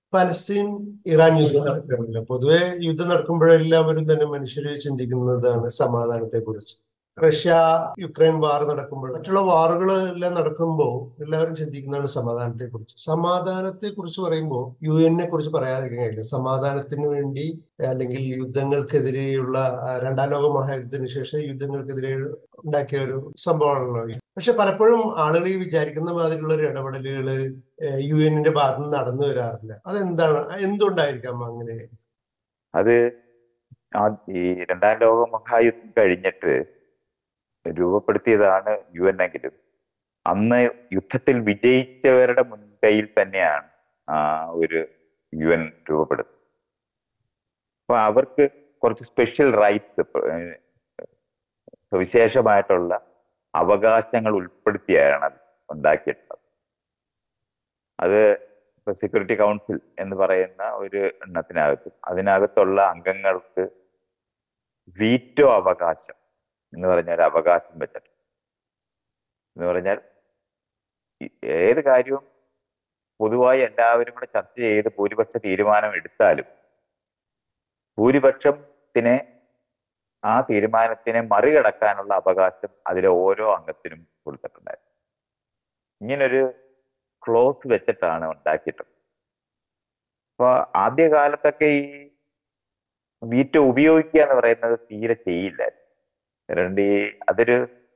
Palestine Iran യുദ്ധം നടക്കുകയാണല്ലോ പൊതുവെ യുദ്ധം നടക്കുമ്പോഴെല്ലാവരും തന്നെ മനുഷ്യര് ചിന്തിക്കുന്നതാണ് സമാധാനത്തെ കുറിച്ച് റഷ്യ യുക്രൈൻ വാർ നടക്കുമ്പോൾ മറ്റുള്ള വാറുകൾ എല്ലാം നടക്കുമ്പോൾ എല്ലാവരും ചിന്തിക്കുന്നതാണ് സമാധാനത്തെ കുറിച്ച് സമാധാനത്തെ കുറിച്ച് പറയുമ്പോൾ യു എന്നെ കുറിച്ച് പറയാതിരിക്കാൻ കഴിയില്ല സമാധാനത്തിന് വേണ്ടി അല്ലെങ്കിൽ യുദ്ധങ്ങൾക്കെതിരെയുള്ള ആ, രണ്ടാം ലോക മഹായുദ്ധത്തിന് ശേഷം യുദ്ധങ്ങൾക്കെതിരെ ഉണ്ടാക്കിയ ഒരു സംഭവമാണല്ലോ പക്ഷെ പലപ്പോഴും ആളുകൾ ഈ വിചാരിക്കുന്ന മാതിരിയുള്ള ഒരു ഇടപെടലുകള് യു എന്നിന്റെ ഭാഗത്ത് നിന്ന് നടന്നു വരാറില്ല അതെന്താണ് എന്തുകൊണ്ടായിരിക്കാം അങ്ങനെ അത് ആ ഈ രണ്ടാം ലോക മഹായുദ്ധം കഴിഞ്ഞിട്ട് രൂപപ്പെടുത്തിയതാണ് യു എൻ എങ്കിലും അന്ന് യുദ്ധത്തിൽ വിജയിച്ചവരുടെ മുൻകൈയിൽ തന്നെയാണ് ആ ഒരു യു എൻ രൂപപ്പെടുന്നത് അപ്പൊ അവർക്ക് കുറച്ച് സ്പെഷ്യൽ റൈറ്റ്സ് സവിശേഷമായിട്ടുള്ള അവകാശങ്ങൾ ഉൾപ്പെടുത്തിയാണ് അത് ഉണ്ടാക്കിയിട്ടുള്ളത് അത് ഇപ്പൊ സെക്യൂരിറ്റി കൗൺസിൽ എന്ന് പറയുന്ന ഒരു എണ്ണത്തിനകത്ത് അതിനകത്തുള്ള അംഗങ്ങൾക്ക് വീറ്റോ അവകാശം എന്ന് പറഞ്ഞ ഒരു അവകാശം വെച്ചിട്ടുണ്ട് എന്ന് പറഞ്ഞാൽ ഈ- ഏത് കാര്യവും പൊതുവായി എല്ലാവരും കൂടെ ചർച്ച ചെയ്ത് ഭൂരിപക്ഷ തീരുമാനം എടുത്താലും ഭൂരിപക്ഷത്തിനെ ആ തീരുമാനത്തിനെ മറികടക്കാനുള്ള അവകാശം അതിലെ ഓരോ അംഗത്തിനും കൊടുത്തിട്ടുണ്ടായിരുന്നു ഇങ്ങനൊരു ക്ലോസ് വെച്ചിട്ടാണ് ഉണ്ടാക്കിയിട്ടുള്ളത് അപ്പൊ ആദ്യകാലത്തൊക്കെ ഈ വീറ്റോ ഉപയോഗിക്കുക എന്ന് പറയുന്നത് തീരെ ചെയ്യില്ല രണ്ട് ഈ അതൊരു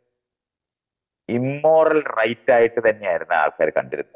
ഇമ്മോറൽ റൈറ്റ് ആയിട്ട് തന്നെയായിരുന്നു ആൾക്കാർ കണ്ടിരുന്നത്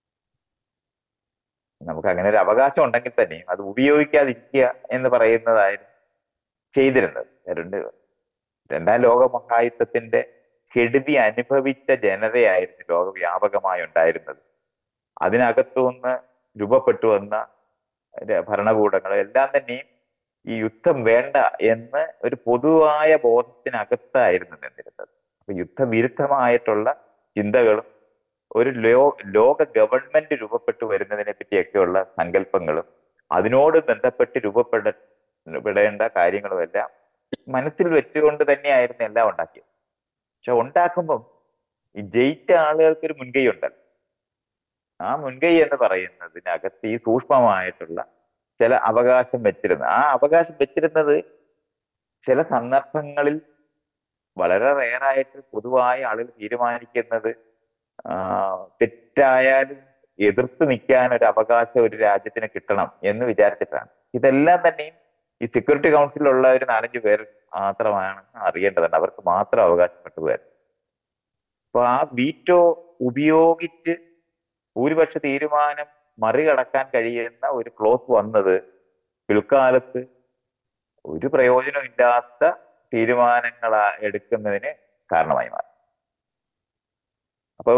നമുക്ക് അങ്ങനെ ഒരു അവകാശം ഉണ്ടെങ്കിൽ തന്നെയും അത് ഉപയോഗിക്കാതിരിക്കുക എന്ന് പറയുന്നതായിരുന്നു ചെയ്തിരുന്നത് രണ്ട് രണ്ടാം ലോക മഹായുദ്ധത്തിന്റെ കെടുതി അനുഭവിച്ച ജനതയായിരുന്നു ലോകവ്യാപകമായി ഉണ്ടായിരുന്നത് അതിനകത്തുനിന്ന് രൂപപ്പെട്ടു വന്ന ര- ഭരണകൂടങ്ങൾ എല്ലാം തന്നെയും ഈ യുദ്ധം വേണ്ട എന്ന് ഒരു പൊതുവായ ബോധത്തിനകത്തായിരുന്നു നിന്നിരുന്നത് അപ്പൊ യുദ്ധവിരുദ്ധമായിട്ടുള്ള ചിന്തകളും ഒരു ലോ ലോക ഗവൺമെന്റ് രൂപപ്പെട്ടു വരുന്നതിനെ പറ്റിയൊക്കെയുള്ള സങ്കല്പങ്ങളും അതിനോട് ബന്ധപ്പെട്ട് രൂപപ്പെട പെടേണ്ട കാര്യങ്ങളും എല്ലാം മനസ്സിൽ വെച്ചുകൊണ്ട് തന്നെയായിരുന്നു എല്ലാം ഉണ്ടാക്കിയത് പക്ഷെ ഉണ്ടാക്കുമ്പം ഈ ജയിച്ച ആളുകൾക്ക് ഒരു മുൻകൈ ഉണ്ടല്ലോ ആ മുൻകൈ എന്ന് പറയുന്നതിനകത്ത് ഈ സൂക്ഷ്മമായിട്ടുള്ള ചില അവകാശം വെച്ചിരുന്നു ആ അവകാശം വെച്ചിരുന്നത് ചില സന്ദർഭങ്ങളിൽ വളരെ റെയറായിട്ട് പൊതുവായ ആളുകൾ തീരുമാനിക്കുന്നത് ആ, തെറ്റായാലും എതിർത്ത് നിൽക്കാൻ ഒരു അവകാശം ഒരു രാജ്യത്തിന് കിട്ടണം എന്ന് വിചാരിച്ചിട്ടാണ് ഇതെല്ലാം തന്നെയും ഈ സെക്യൂരിറ്റി കൗൺസിലുള്ള ഒരു നാലഞ്ച് പേർ മാത്രമാണ് അറിയേണ്ടതുണ്ട് അവർക്ക് മാത്രം അവകാശപ്പെട്ടു വരും അപ്പൊ ആ വീറ്റോ ഉപയോഗിച്ച് ഭൂരിപക്ഷ തീരുമാനം മറികടക്കാൻ കഴിയുന്ന ഒരു ക്ലോസ് വന്നത് പിൽക്കാലത്ത് ഒരു പ്രയോജനമില്ലാത്ത തീരുമാനങ്ങൾ എടുക്കുന്നതിന് കാരണമായി മാറി അപ്പൊ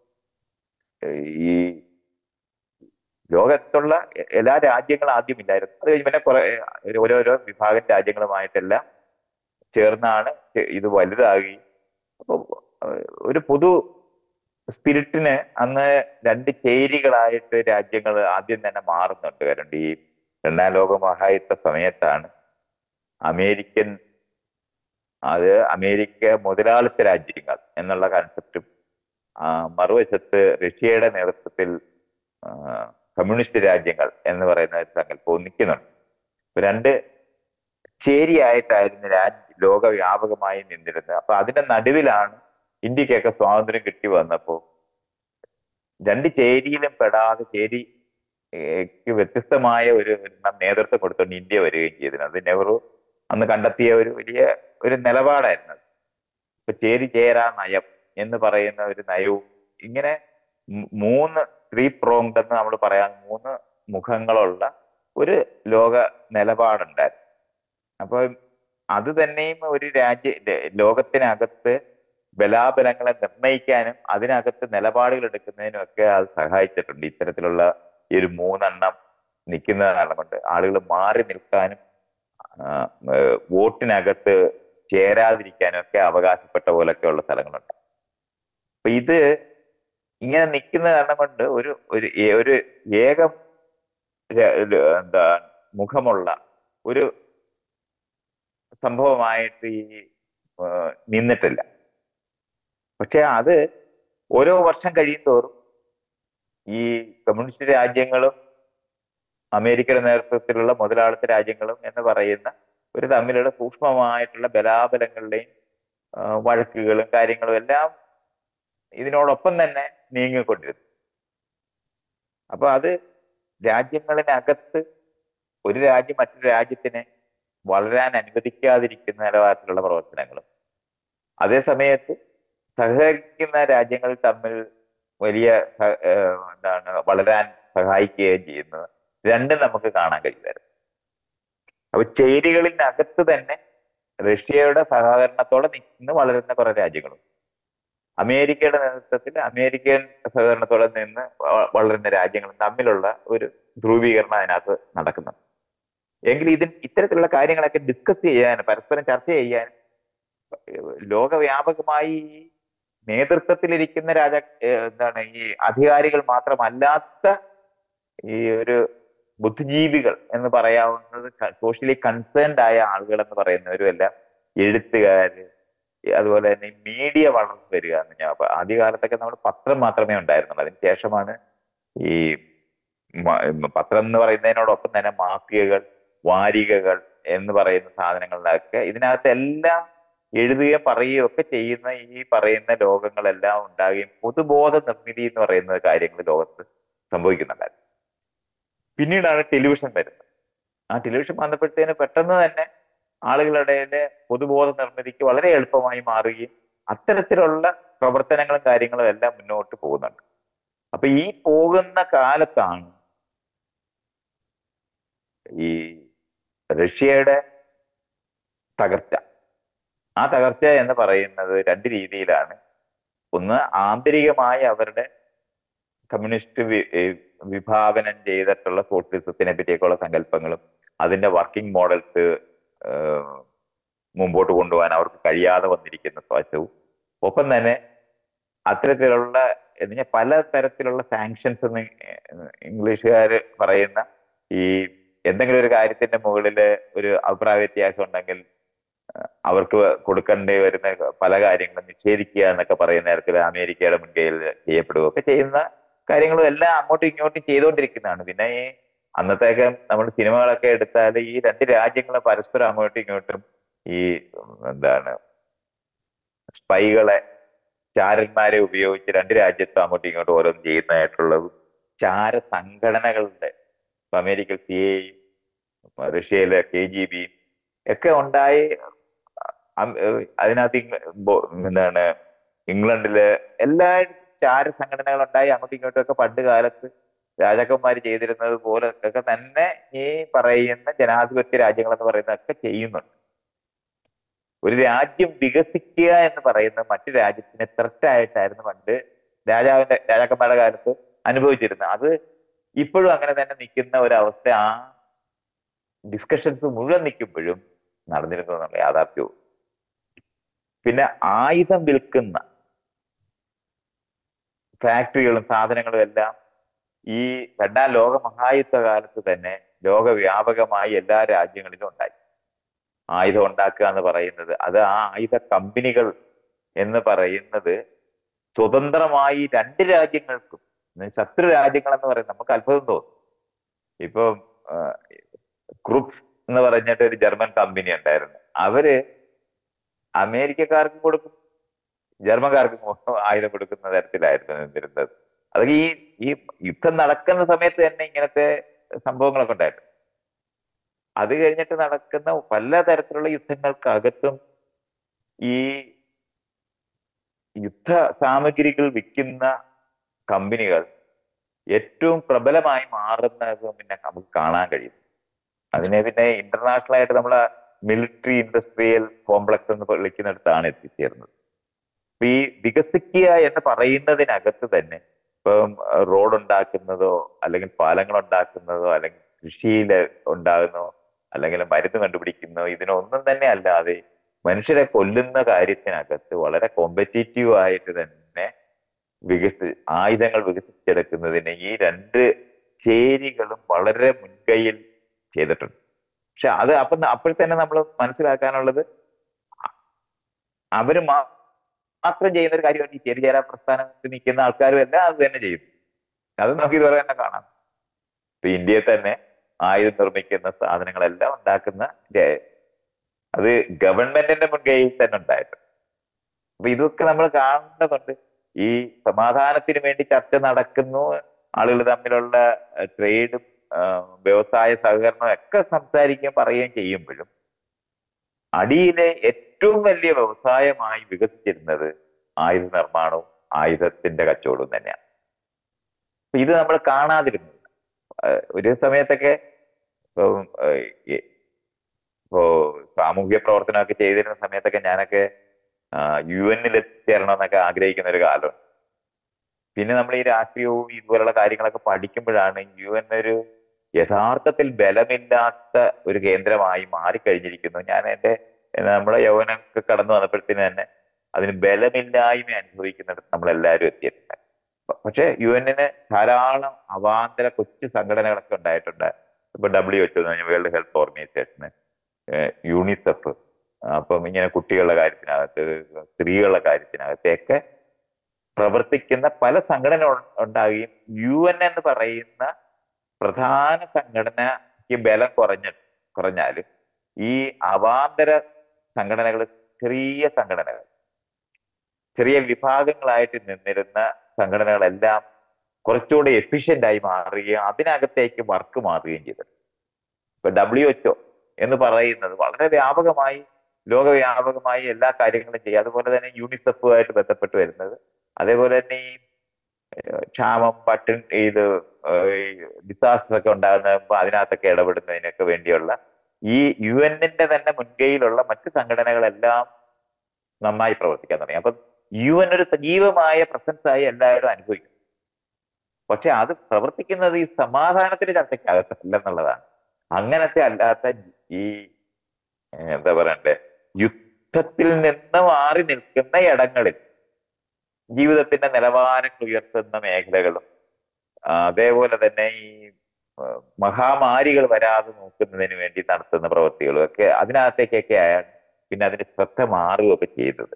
ഈ ലോകത്തുള്ള എ- എല്ലാ രാജ്യങ്ങളും ആദ്യം ഇല്ലായിരുന്നു അത് കഴിഞ്ഞ് പിന്നെ കുറെ ഒരു ഓരോരോ വിഭാഗം രാജ്യങ്ങളുമായിട്ടെല്ലാം ചേർന്നാണ് ചെ- ഇത് വലുതാകുകയും അപ്പൊ ഒരു പൊതു സ്പിരിറ്റിന് അന്ന് രണ്ട് ചേരികളായിട്ട് രാജ്യങ്ങൾ ആദ്യം തന്നെ മാറുന്നുണ്ട് കാരണം ഈ രണ്ടാം ലോക മഹായുദ്ധ സമയത്താണ് അമേരിക്കൻ അത് അമേരിക്ക മുതലാളിത്ത രാജ്യങ്ങൾ എന്നുള്ള കൺസെപ്റ്റും മറുവശത്ത് റഷ്യയുടെ നേതൃത്വത്തിൽ ആ, കമ്മ്യൂണിസ്റ്റ് രാജ്യങ്ങൾ എന്ന് പറയുന്ന ഒരു സങ്കല്പവും നിൽക്കുന്നുണ്ട് ഇപ്പൊ രണ്ട് ചേരിയായിട്ടായിരുന്നു രാജ്യ ലോകവ്യാപകമായി നിന്നിരുന്നത് അപ്പൊ അതിന്റെ നടുവിലാണ് ഇന്ത്യക്കൊക്കെ സ്വാതന്ത്ര്യം കിട്ടി വന്നപ്പോ രണ്ട് ചേരിയിലും പെടാതെ ചേരി ഏക്ക് വ്യത്യസ്തമായ ഒരു എണ്ണം നേതൃത്വം കൊടുത്തുകൊണ്ട് ഇന്ത്യ വരികയും ചെയ്തിരുന്നു അത് നെഹ്റു അന്ന് കണ്ടെത്തിയ ഒരു വലിയ ഒരു നിലപാടായിരുന്നു അത്. ഇപ്പൊ ചേരി ചേരാ നയം എന്ന് പറയുന്ന ഒരു നയവും ഇങ്ങനെ മൂ- മൂന്ന് ത്രീ പ്രോങ്ഡ് എന്ന് നമ്മൾ പറയാൻ മൂന്ന് മുഖങ്ങളുള്ള ഒരു ലോക നിലപാടുണ്ടായിരുന്നു അപ്പൊ അത് തന്നെയും ഒരു രാജ്യ ല- ലോകത്തിനകത്ത് ബലാബലങ്ങളെ നിർണ്ണയിക്കാനും അതിനകത്ത് നിലപാടുകൾ എടുക്കുന്നതിനും ഒക്കെ അത് സഹായിച്ചിട്ടുണ്ട് ഇത്തരത്തിലുള്ള ഈ ഒരു മൂന്നെണ്ണം നിൽക്കുന്ന കാരണം കൊണ്ട് ആളുകൾ മാറി നിൽക്കാനും ആ, ഏർ വോട്ടിനകത്ത് ചേരാതിരിക്കാനും ഒക്കെ അവകാശപ്പെട്ട പോലൊക്കെയുള്ള സ്ഥലങ്ങളുണ്ട് അപ്പൊ ഇത് ഇങ്ങനെ നിൽക്കുന്ന കാരണം കൊണ്ട് ഒരു ഒരു ഏ- ഒരു ഏകം ര- ഒരു എന്താ മുഖമുള്ള ഒരു സംഭവമായിട്ട് ഈ ആ, നിന്നിട്ടില്ല പക്ഷെ അത് ഓരോ വർഷം കഴിയും തോറും ഈ കമ്മ്യൂണിസ്റ്റ് രാജ്യങ്ങളും അമേരിക്കയുടെ നേതൃത്വത്തിലുള്ള മുതലാളിത്ത രാജ്യങ്ങളും എന്ന് പറയുന്ന ഒരു തമ്മിലുള്ള സൂക്ഷ്മമായിട്ടുള്ള ബലാബലങ്ങളുടെയും ആ, വഴക്കുകളും കാര്യങ്ങളും എല്ലാം ഇതിനോടൊപ്പം തന്നെ നീങ്ങിക്കൊണ്ടിരുന്നു അപ്പൊ അത് രാജ്യങ്ങളിനകത്ത് ഒരു രാജ്യം മറ്റൊരു രാജ്യത്തിനെ വളരാൻ അനുവദിക്കാതിരിക്കുന്ന നിലവാരത്തിലുള്ള പ്രവർത്തനങ്ങളും അതേ സമയത്ത് സഹകരിക്കുന്ന രാജ്യങ്ങൾ തമ്മിൽ വലിയ സ- ഏഹ് എന്താണ് വളരാൻ സഹായിക്കുകയും ചെയ്യുന്നത് രണ്ടും നമുക്ക് കാണാൻ കഴിയുമായിരുന്നു അപ്പൊ ചേരികളിനകത്ത് തന്നെ റഷ്യയുടെ സഹകരണത്തോടെ നിൽക്കുന്ന വളരുന്ന കുറെ രാജ്യങ്ങളും അമേരിക്കയുടെ നേതൃത്വത്തിൽ അമേരിക്കൻ സഹകരണത്തോടെ നിന്ന് വ- വളരുന്ന രാജ്യങ്ങളും തമ്മിലുള്ള ഒരു ധ്രുവീകരണം അതിനകത്ത് നടക്കുന്നുണ്ട് എങ്കിൽ ഇതിൽ ഇത്തരത്തിലുള്ള കാര്യങ്ങളൊക്കെ ഡിസ്കസ് ചെയ്യാൻ പരസ്പരം ചർച്ച ചെയ്യാൻ ലോകവ്യാപകമായി ഈ നേതൃത്വത്തിലിരിക്കുന്ന രാജ ഏഹ് എന്താണ് ഈ അധികാരികൾ മാത്രമല്ലാത്ത ഈ ഒരു ബുദ്ധിജീവികൾ എന്ന് പറയാവുന്നത് സോഷ്യലി കൺസേൺഡ് ആയ ആളുകൾ എന്ന് പറയുന്നവരും എല്ലാം എഴുത്തുകാര് അതുപോലെ തന്നെ മീഡിയ വളർന്നു വരിക എന്ന് ഞാൻ പ- ആദ്യകാലത്തൊക്കെ നമ്മൾ പത്രം മാത്രമേ ഉണ്ടായിരുന്നുള്ളൂ അതിന് ശേഷമാണ് ഈ മ- പത്രം എന്ന് പറയുന്നതിനോടൊപ്പം തന്നെ മാസികകൾ വാരികകൾ എന്ന് പറയുന്ന സാധനങ്ങളിലൊക്കെ ഇതിനകത്ത് എല്ലാം എഴുതുകയും പറയുകയും ഒക്കെ ചെയ്യുന്ന ഈ പറയുന്ന ലോകങ്ങളെല്ലാം ഉണ്ടാകുകയും പൊതുബോധ നിർമ്മിതി എന്ന് പറയുന്ന കാര്യങ്ങൾ ലോകത്ത് സംഭവിക്കുന്നുണ്ടായിരുന്നു പിന്നീടാണ് ടെലിവിഷൻ വരുന്നത് ആ ടെലിവിഷൻ വന്നപ്പോഴത്തേന് പെട്ടെന്ന് തന്നെ ആളുകളുടെ ഇടയില് പൊതുബോധ നിർമ്മിതിക്ക് വളരെ എളുപ്പമായി മാറുകയും അത്തരത്തിലുള്ള പ്രവർത്തനങ്ങളും കാര്യങ്ങളും എല്ലാം മുന്നോട്ട് പോകുന്നുണ്ട് അപ്പൊ ഈ പോകുന്ന കാലത്താണ് ഈ റഷ്യയുടെ തകർച്ച ആ തകർച്ച എന്ന് പറയുന്നത് രണ്ട് രീതിയിലാണ് ഒന്ന് ആന്തരികമായി അവരുടെ കമ്മ്യൂണിസ്റ്റ് വി- ഏ, വിഭാവനം ചെയ്തിട്ടുള്ള സോഷ്യലിസത്തിനെ പറ്റിയൊക്കെയുള്ള സങ്കല്പങ്ങളും അതിന്റെ വർക്കിംഗ് മോഡൽസ് മുമ്പോട്ട് കൊണ്ടുപോകാൻ അവർക്ക് കഴിയാതെ വന്നിരിക്കുന്ന വശവും ഒപ്പം തന്നെ അത്തരത്തിലുള്ള എന്ന് പറഞ്ഞാൽ പല തരത്തിലുള്ള സാങ്ഷൻസ് എന്ന് ഇംഗ്ലീഷുകാർ പറയുന്ന ഈ എന്തെങ്കിലും ഒരു കാര്യത്തിന്റെ മുകളിൽ ഒരു അഭിപ്രായ വ്യത്യാസം ഉണ്ടെങ്കിൽ അഹ് അവർക്ക് കൊടുക്കേണ്ടി വരുന്ന പല കാര്യങ്ങളും നിഷേധിക്കുക എന്നൊക്കെ പറയുന്ന തരത്തിൽ അമേരിക്കയുടെ മുൻകൈയിൽ ചെയ്യപ്പെടുകയൊക്കെ ചെയ്യുന്ന കാര്യങ്ങളും എല്ലാം അങ്ങോട്ടും ഇങ്ങോട്ടും ചെയ്തുകൊണ്ടിരിക്കുന്നതാണ് പിന്നെ ഈ അന്നത്തേക്ക് നമ്മൾ സിനിമകളൊക്കെ എടുത്താൽ ഈ രണ്ട് രാജ്യങ്ങളും പരസ്പരം അങ്ങോട്ടും ഇങ്ങോട്ടും ഈ ഉം, എന്താണ് സ്പൈകളെ ചാരന്മാരെ ഉപയോഗിച്ച് രണ്ട് രാജ്യത്തും അങ്ങോട്ടും ഇങ്ങോട്ടും ഓരോന്നും ചെയ്യുന്നതായിട്ടുള്ളത് ചാര സംഘടനകളുടെ ഇപ്പൊ അമേരിക്കയിൽ സി ഐ റഷ്യയിലെ കെ ജി ബി ഒക്കെ ഉണ്ടായി അം- ഏഹ് അതിനകത്ത് ഇംഗ്ല- ബോ- എന്താണ് ഇംഗ്ലണ്ടില് എല്ലാ ചാര സംഘടനകൾ ഉണ്ടായി അങ്ങോട്ടും ഇങ്ങോട്ടും ഒക്കെ പണ്ട് കാലത്ത് രാജാക്കന്മാർ ചെയ്തിരുന്നത് പോലെ ഒക്കെ തന്നെ ഈ പറയുന്ന ജനാധിപത്യ രാജ്യങ്ങൾ എന്ന് പറയുന്നതൊക്കെ ചെയ്യുന്നുണ്ട് ഒരു രാജ്യം വികസിക്കുക എന്ന് പറയുന്നത് മറ്റു രാജ്യത്തിന് ത്രെറ്റായിട്ടായിരുന്നു പണ്ട് രാജാവിന്റെ രാജാക്കന്മാരുടെ കാലത്ത് അനുഭവിച്ചിരുന്നത് അത് ഇപ്പോഴും അങ്ങനെ തന്നെ നിൽക്കുന്ന ഒരവസ്ഥ ആ ഡിസ്കഷൻസ് മുഴുവൻ നിൽക്കുമ്പോഴും നടന്നിരുന്നു എന്നുള്ള യാഥാർത്ഥ്യവും പിന്നെ ആയുധം വിൽക്കുന്ന ഫാക്ടറികളും സാധനങ്ങളും എല്ലാം ഈ രണ്ടാം ലോക മഹായുദ്ധ കാലത്ത് തന്നെ ലോകവ്യാപകമായി എല്ലാ രാജ്യങ്ങളിലും ഉണ്ടായി ആയുധം ഉണ്ടാക്കുക എന്ന് പറയുന്നത് അത് ആ ആയുധ കമ്പനികൾ എന്ന് പറയുന്നത് സ്വതന്ത്രമായി രണ്ട് രാജ്യങ്ങൾക്കും എന്ന് ശത്രു രാജ്യങ്ങൾ എന്ന് പറയുന്നത് നമുക്ക് അത്ഭുതം തോന്നും ഇപ്പം ക്രൂപ്സ് എന്ന് പറഞ്ഞിട്ട് ഒരു ജർമ്മൻ കമ്പനി ഉണ്ടായിരുന്നു അവര് അമേരിക്കക്കാർക്കും കൊടുക്കും ജർമ്മൻകാർക്കും കൊ- ആയുധം കൊടുക്കുന്ന തരത്തിലായിരുന്നു നിന്നിരുന്നത് അതൊക്കെ ഈ ഈ യുദ്ധം നടക്കുന്ന സമയത്ത് തന്നെ ഇങ്ങനത്തെ സംഭവങ്ങളൊക്കെ ഉണ്ടായിരുന്നു അത് കഴിഞ്ഞിട്ട് നടക്കുന്ന പല തരത്തിലുള്ള യുദ്ധങ്ങൾക്കകത്തും ഈ യുദ്ധ സാമഗ്രികൾ വിൽക്കുന്ന കമ്പനികൾ ഏറ്റവും പ്രബലമായി മാറുന്നത് പിന്നെ നമുക്ക് കാണാൻ കഴിയും അതിനെ പിന്നെ ഇന്റർനാഷണൽ ആയിട്ട് നമ്മൾ മിലിറ്ററി ഇൻഡസ്ട്രിയൽ കോംപ്ലക്സ് എന്ന് വിളിക്കുന്നിടത്താണ് എത്തിച്ചേർന്നത് അപ്പൊ ഈ വികസിക്കുക എന്ന് പറയുന്നതിനകത്ത് തന്നെ ഇപ്പം റോഡ് ഉണ്ടാക്കുന്നതോ അല്ലെങ്കിൽ പാലങ്ങൾ ഉണ്ടാക്കുന്നതോ അല്ലെങ്കിൽ കൃഷിയിൽ ഉണ്ടാകുന്നോ അല്ലെങ്കിൽ മരുന്ന് കണ്ടുപിടിക്കുന്നോ ഇതിനൊന്നും തന്നെ അല്ലാതെ മനുഷ്യരെ കൊല്ലുന്ന കാര്യത്തിനകത്ത് വളരെ കോമ്പറ്റീറ്റീവ് ആയിട്ട് തന്നെ വികസി ആയുധങ്ങൾ വികസിച്ചെടുക്കുന്നതിന് ഈ രണ്ട് ചേരികളും വളരെ മുൻകൈയിൽ ചെയ്തിട്ടുണ്ട് പക്ഷെ അത് അപ്പൊ അപ്പോൾ തന്നെ നമ്മൾ മനസ്സിലാക്കാനുള്ളത് അവര് മാ- മാത്രം ചെയ്യുന്ന ഒരു കാര്യമായിട്ട് ഈ ചേരി ചേരാ പ്രസ്ഥാനത്തിൽ നിൽക്കുന്ന ആൾക്കാരും എല്ലാം അത് തന്നെ ചെയ്യും അത് നമുക്ക് ഇതുവരെ തന്നെ കാണാം ഇപ്പൊ ഇന്ത്യയിൽ തന്നെ ആയുധം നിർമ്മിക്കുന്ന സാധനങ്ങളെല്ലാം ഉണ്ടാക്കുന്ന ര- അത് ഗവൺമെന്റിന്റെ മുൻകൈയിൽ തന്നെ ഉണ്ടായിട്ടുണ്ട് അപ്പൊ ഇതൊക്കെ നമ്മൾ കാണേണ്ടതുണ്ട് ഈ സമാധാനത്തിന് വേണ്ടി ചർച്ച നടക്കുന്നു ആളുകൾ തമ്മിലുള്ള ട്രേഡും വ്യവസായ സഹകരണവും ഒക്കെ സംസാരിക്കുകയും പറയുകയും ചെയ്യുമ്പോഴും അടിയിലെ ഏറ്റവും വലിയ വ്യവസായമായി വികസിച്ചിരുന്നത് ആയുധ നിർമ്മാണവും ആയുധത്തിന്റെ കച്ചവടവും തന്നെയാണ് അപ്പൊ ഇത് നമ്മൾ കാണാതിരുന്നു ഏഹ് ഒരു സമയത്തൊക്കെ ഇപ്പം, ഏഹ് ഈ- ഇപ്പോ സാമൂഹ്യ പ്രവർത്തനമൊക്കെ ചെയ്തിരുന്ന സമയത്തൊക്കെ ഞാനൊക്കെ യു എന്നിൽ എത്തിച്ചേരണം എന്നൊക്കെ ആഗ്രഹിക്കുന്ന ഒരു കാലമുണ്ട് പിന്നെ നമ്മൾ ഈ രാഷ്ട്രീയവും ഇതുപോലുള്ള കാര്യങ്ങളൊക്കെ പഠിക്കുമ്പോഴാണ് യു എൻ ഒരു യഥാർത്ഥത്തിൽ ബലമില്ലാത്ത ഒരു കേന്ദ്രമായി മാറിക്കഴിഞ്ഞിരിക്കുന്നു ഞാൻ എൻ്റെ നമ്മളെ യൗവനമൊക്കെ കടന്നു വന്നപ്പോഴത്തേന് തന്നെ അതിന് ബലമില്ലായ്മ അനുഭവിക്കുന്നിടത്ത് നമ്മളെല്ലാവരും എത്തിയിട്ടുണ്ട് പ- പക്ഷേ യു എന്നിന് ധാരാളം അവാന്തര കൊച്ചു സംഘടനകളൊക്കെ ഉണ്ടായിട്ടുണ്ട് ഇപ്പൊ ഡബ്ല്യു എച്ച് എന്ന് പറഞ്ഞാൽ വേൾഡ് ഹെൽത്ത് ഓർഗനൈസേഷന് യൂണിസെഫ് അപ്പം ഇങ്ങനെ കുട്ടികളുടെ കാര്യത്തിനകത്ത് സ്ത്രീകളുടെ കാര്യത്തിനകത്തൊക്കെ പ്രവർത്തിക്കുന്ന പല സംഘടന ഉ- ഉണ്ടാവുകയും യു എൻ എന്ന് പറയുന്ന പ്രധാന സംഘടനയ്ക്ക് ബലം കുറഞ്ഞ കുറഞ്ഞാലും ഈ അവാന്തര സംഘടനകൾ ചെറിയ സംഘടനകൾ ചെറിയ വിഭാഗങ്ങളായിട്ട് നിന്നിരുന്ന സംഘടനകളെല്ലാം കുറച്ചുകൂടി എഫിഷ്യന്റ് ആയി മാറുകയും അതിനകത്തേക്ക് വർക്ക് മാറുകയും ചെയ്തു ഇപ്പൊ ഡബ്ല്യു എച്ച്ഒ എന്ന് പറയുന്നത് വളരെ വ്യാപകമായി ലോകവ്യാപകമായി എല്ലാ കാര്യങ്ങളും ചെയ്യും അതുപോലെ തന്നെ യൂണിസെഫുമായിട്ട് ബന്ധപ്പെട്ട് വരുന്നത് അതേപോലെ തന്നെ ഈ ഏഹ് ക്ഷാമം പട്ടിൺ ഇത് ഡിസാസ്റ്റർ ഒക്കെ ഉണ്ടാകുന്ന അതിനകത്തൊക്കെ ഇടപെടുന്നതിനൊക്കെ വേണ്ടിയുള്ള ഈ യു എന്നിന്റെ തന്നെ മുൻകൈയിലുള്ള മറ്റ് സംഘടനകളെല്ലാം നന്നായി പ്രവർത്തിക്കാൻ തുടങ്ങി അപ്പൊ യു എൻ ഒരു സജീവമായ പ്രസൻസ് ആയി എല്ലാവരും അനുഭവിക്കും പക്ഷെ അത് പ്രവർത്തിക്കുന്നത് ഈ സമാധാനത്തിന്റെ ചർച്ചയ്ക്കകത്തല്ലെന്നുള്ളതാണ് അങ്ങനത്തെ അല്ലാത്ത ഈ ഏഹ് എന്താ പറയണ്ടേ യുദ്ധത്തിൽ നിന്ന് മാറി നിൽക്കുന്ന ഇടങ്ങളിൽ ജീവിതത്തിന്റെ നിലവാരങ്ങൾ ഉയർത്തുന്ന മേഖലകളും ആ, അതേപോലെ തന്നെ ഈ ആ, മഹാമാരികൾ വരാതെ നോക്കുന്നതിന് വേണ്ടി നടത്തുന്ന പ്രവൃത്തികളും ഒക്കെ അതിനകത്തേക്കൊക്കെ ആയാണ് പിന്നെ അതിന് ശ്രദ്ധ മാറുകയൊക്കെ ചെയ്തത്